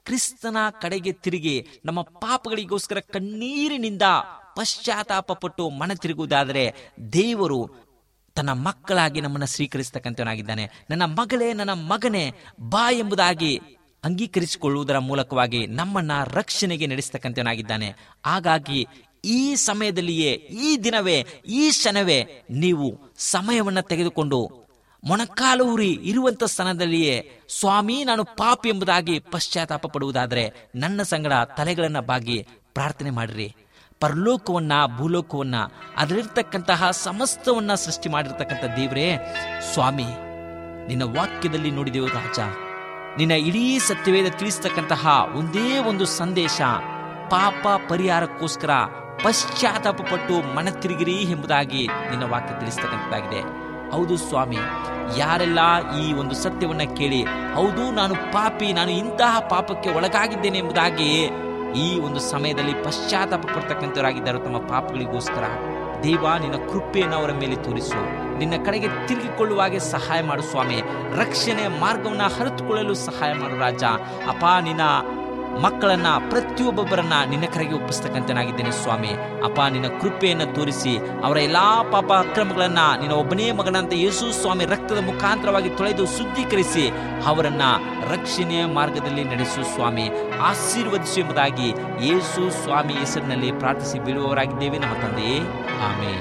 ಕ್ರಿಸ್ತನ ಕಡೆಗೆ ತಿರುಗಿ ನಮ್ಮ ಪಾಪಗಳಿಗೋಸ್ಕರ ಕಣ್ಣೀರಿನಿಂದ ಪಶ್ಚಾತ್ತಾಪ ಪಟ್ಟು ಮನ ತಿರುಗುವುದಾದರೆ ದೇವರು ತನ್ನ ಮಕ್ಕಳಾಗಿ ನಮ್ಮನ್ನು ಸ್ವೀಕರಿಸ್ತಕ್ಕಂಥವನಾಗಿದ್ದಾನೆ ನನ್ನ ಮಗಳೇ ನನ್ನ ಮಗನೇ ಬಾ ಎಂಬುದಾಗಿ ಅಂಗೀಕರಿಸಿಕೊಳ್ಳುವುದರ ಮೂಲಕವಾಗಿ ನಮ್ಮನ್ನ ರಕ್ಷಣೆಗೆ ನಡೆಸ್ತಕ್ಕಂಥವನಾಗಿದ್ದಾನೆ ಹಾಗಾಗಿ ಈ ಸಮಯದಲ್ಲಿಯೇ ಈ ದಿನವೇ ಈ ಕ್ಷಣವೇ ನೀವು ಸಮಯವನ್ನ ತೆಗೆದುಕೊಂಡು ಮೊಣಕಾಲೂರಿ ಇರುವಂತ ಸ್ಥಾನದಲ್ಲಿಯೇ ಸ್ವಾಮಿ ನಾನು ಪಾಪಿ ಎಂಬುದಾಗಿ ಪಶ್ಚಾತ್ತಾಪ ಪಡುವುದಾದರೆ ನನ್ನ ಸಂಗಡ ತಲೆಗಳನ್ನ ಬಾಗಿ ಪ್ರಾರ್ಥನೆ ಮಾಡಿರಿ ಪರಲೋಕವನ್ನ ಭೂಲೋಕವನ್ನ ಅದರಲ್ಲಿರ್ತಕ್ಕಂತಹ ಸಮಸ್ತವನ್ನ ಸೃಷ್ಟಿ ಮಾಡಿರ್ತಕ್ಕಂಥ ದೇವರೇ ಸ್ವಾಮಿ ನಿನ್ನ ವಾಕ್ಯದಲ್ಲಿ ನೋಡಿದೆವು ರಾಜ ನಿನ್ನ ಇಡೀ ಸತ್ಯವೇದ ತಿಳಿಸ್ತಕ್ಕಂತಹ ಒಂದೇ ಒಂದು ಸಂದೇಶ ಪಾಪ ಪರಿಹಾರಕ್ಕೋಸ್ಕರ ಪಶ್ಚಾತ್ತಾಪ ಪಟ್ಟು ಮನ ತಿರುಗಿರಿ ಎಂಬುದಾಗಿ ನಿನ್ನ ವಾಕ್ಯ ತಿಳಿಸ್ತಕ್ಕಂಥದ್ದಾಗಿದೆ ಹೌದು ಸ್ವಾಮಿ ಯಾರೆಲ್ಲ ಈ ಒಂದು ಸತ್ಯವನ್ನ ಕೇಳಿ ಹೌದು ನಾನು ಪಾಪಿ ನಾನು ಇಂತಹ ಪಾಪಕ್ಕೆ ಒಳಗಾಗಿದ್ದೇನೆ ಎಂಬುದಾಗಿ ಈ ಒಂದು ಸಮಯದಲ್ಲಿ ಪಶ್ಚಾತ್ತಾಪ ಪಡ್ತಕ್ಕಂಥವರಾಗಿದ್ದಾರೆ ತಮ್ಮ ಪಾಪಗಳಿಗೋಸ್ಕರ ದೇವ ನಿನ್ನ ಕೃಪೆಯನ್ನು ಅವರ ಮೇಲೆ ತೋರಿಸು ನಿನ್ನ ಕಡೆಗೆ ತಿರುಗಿಕೊಳ್ಳುವಾಗೆ ಸಹಾಯ ಮಾಡು ಸ್ವಾಮಿ ರಕ್ಷಣೆ ಮಾರ್ಗವನ್ನ ಹರಿತುಕೊಳ್ಳಲು ಸಹಾಯ ಮಾಡು ರಾಜ ಅಪ್ಪ ನಿನ್ನ ಮಕ್ಕಳನ್ನ ಪ್ರತಿಯೊಬ್ಬೊಬ್ಬರನ್ನ ನಿನ್ನ ಕರೆಗೆ ಒಪ್ಪಿಸ್ತಕ್ಕಂತನಾಗಿದ್ದೇನೆ ಸ್ವಾಮಿ ಅಪ್ಪ ನಿನ್ನ ಕೃಪೆಯನ್ನು ತೋರಿಸಿ ಅವರ ಎಲ್ಲಾ ಪಾಪ ಅಕ್ರಮಗಳನ್ನ ನಿನ್ನ ಒಬ್ಬನೇ ಮಗನಂತ ಯೇಸು ಸ್ವಾಮಿ ರಕ್ತದ ಮುಖಾಂತರವಾಗಿ ತೊಳೆದು ಶುದ್ಧೀಕರಿಸಿ ಅವರನ್ನ ರಕ್ಷಣೆಯ ಮಾರ್ಗದಲ್ಲಿ ನಡೆಸು ಸ್ವಾಮಿ ಆಶೀರ್ವದಿಸು ಎಂಬುದಾಗಿ ಯೇಸು ಸ್ವಾಮಿ ಹೆಸರಿನಲ್ಲಿ ಪ್ರಾರ್ಥಿಸಿ ಬೀಳುವವರಾಗಿದ್ದೇವೆ ನಮ್ಮ ತಂದೆಯೇ ಆಮೇಲೆ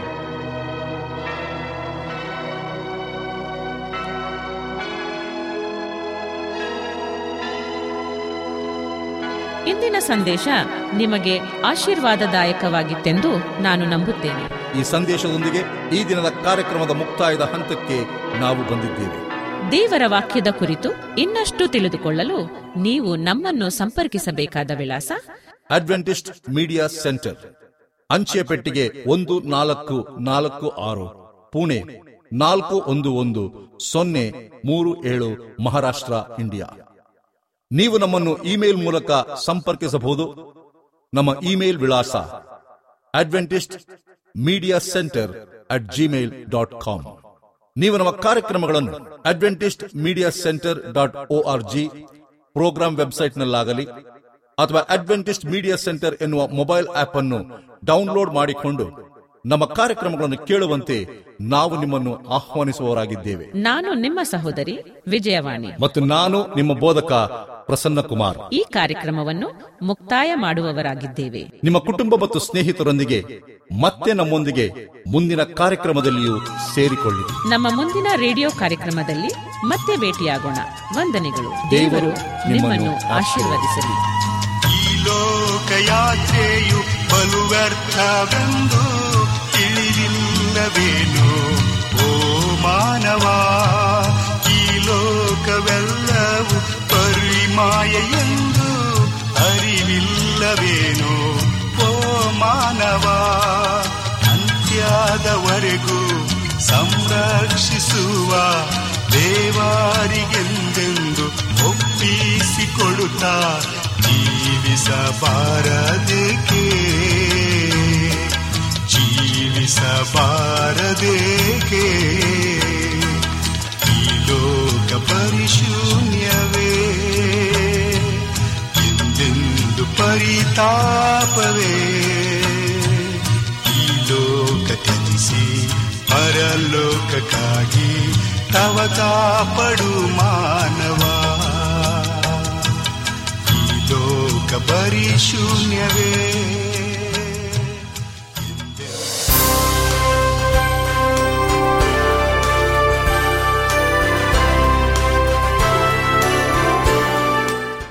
ಇಂದಿನ ಸಂದೇಶ ನಿಮಗೆ ಆಶೀರ್ವಾದದಾಯಕವಾಗಿತ್ತೆಂದು ನಾನು ನಂಬುತ್ತೇನೆ ಈ ಸಂದೇಶದೊಂದಿಗೆ ಈ ದಿನದ ಕಾರ್ಯಕ್ರಮದ ಮುಕ್ತಾಯದ ಹಂತಕ್ಕೆ ನಾವು ಬಂದಿದ್ದೇವೆ ದೇವರ ವಾಕ್ಯದ ಕುರಿತು ಇನ್ನಷ್ಟು ತಿಳಿದುಕೊಳ್ಳಲು ನೀವು ನಮ್ಮನ್ನು ಸಂಪರ್ಕಿಸಬೇಕಾದ ವಿಳಾಸ ಅಡ್ವೆಂಟಿಸ್ಟ್ ಮೀಡಿಯಾ ಸೆಂಟರ್ ಅಂಚೆ ಪೆಟ್ಟಿಗೆ ಒಂದು ನಾಲ್ಕು ನಾಲ್ಕು ಆರು ಪುಣೆ ನಾಲ್ಕು ಒಂದು ಒಂದು ಸೊನ್ನೆ ಮೂರು ಏಳು ಮಹಾರಾಷ್ಟ್ರ ಇಂಡಿಯಾ ನೀವು ನಮ್ಮನ್ನು ಇಮೇಲ್ ಮೂಲಕ ಸಂಪರ್ಕಿಸಬಹುದು ನಮ್ಮ ಇಮೇಲ್ ವಿಳಾಸ Adventist Media Center at Gmail dot com ನೀವು ನಮ್ಮ ಕಾರ್ಯಕ್ರಮಗಳನ್ನು Adventist Media Center dot O R G program ವೆಬ್ಸೈಟ್ನಲ್ಲಾಗಲಿ ಅಥವಾ ಅಡ್ವೆಂಟಿಸ್ಟ್ ಮೀಡಿಯಾ ಸೆಂಟರ್ ಎನ್ನುವ ಮೊಬೈಲ್ ಆಪ್ ಅನ್ನು ಡೌನ್ಲೋಡ್ ಮಾಡಿಕೊಂಡು ನಮ್ಮ ಕಾರ್ಯಕ್ರಮಗಳನ್ನು ಕೇಳುವಂತೆ ನಾವು ನಿಮ್ಮನ್ನು ಆಹ್ವಾನಿಸುವವರಾಗಿದ್ದೇವೆ ನಾನು ನಿಮ್ಮ ಸಹೋದರಿ ವಿಜಯವಾಣಿ ಮತ್ತು ನಾನು ನಿಮ್ಮ ಬೋಧಕ ಪ್ರಸನ್ನ ಕುಮಾರ್ ಈ ಕಾರ್ಯಕ್ರಮವನ್ನು ಮುಕ್ತಾಯ ಮಾಡುವವರಾಗಿದ್ದೇವೆ ನಿಮ್ಮ ಕುಟುಂಬ ಮತ್ತು ಸ್ನೇಹಿತರೊಂದಿಗೆ ಮತ್ತೆ ನಮ್ಮೊಂದಿಗೆ ಮುಂದಿನ ಕಾರ್ಯಕ್ರಮದಲ್ಲಿಯೂ ಸೇರಿಕೊಳ್ಳಿ ನಮ್ಮ ಮುಂದಿನ ರೇಡಿಯೋ ಕಾರ್ಯಕ್ರಮದಲ್ಲಿ ಮತ್ತೆ ಭೇಟಿಯಾಗೋಣ ವಂದನೆಗಳು ದೇವರು ನಿಮ್ಮನ್ನು ಆಶೀರ್ವದಿಸಲಿ ಈ ಲೋಕಯಾತ್ರೆಯು ಬಲು ವ್ಯರ್ಥವೆಂದು ತಿಳಿದಿಲ್ಲವೇನು ಓ ಮಾನವ ಈ ಲೋಕವೆಲ್ಲವೂ ಪರಿಮಾಯ ಎಂದು ಅರಿವಿಲ್ಲವೇನು ಓ ಮಾನವ ಅಂತ್ಯದವರೆಗೂ ಸಂರಕ್ಷಿಸುವ ದೇವಾರಿಗೆಂದೆಂದು ಒಪ್ಪಿಸಿಕೊಡುತ್ತಾ ಜೀವಿಸಬಾರದೇಕೆ ಜೀವಿಸಬಾರದೇಕೆ ಈ ಲೋಕ ಪರಿಶೂನ್ಯವೇ ಎಂದೆಂದು ಪರಿತಾಪವೇ ಈ ಲೋಕ ತ್ಯಜಿಸಿ ಪರಲೋಕಕ್ಕಾಗಿ ತವ ಕಾಪಡು ಮಾನವ ಈ ಲೋಕ ಬರೀ ಶೂನ್ಯವೇ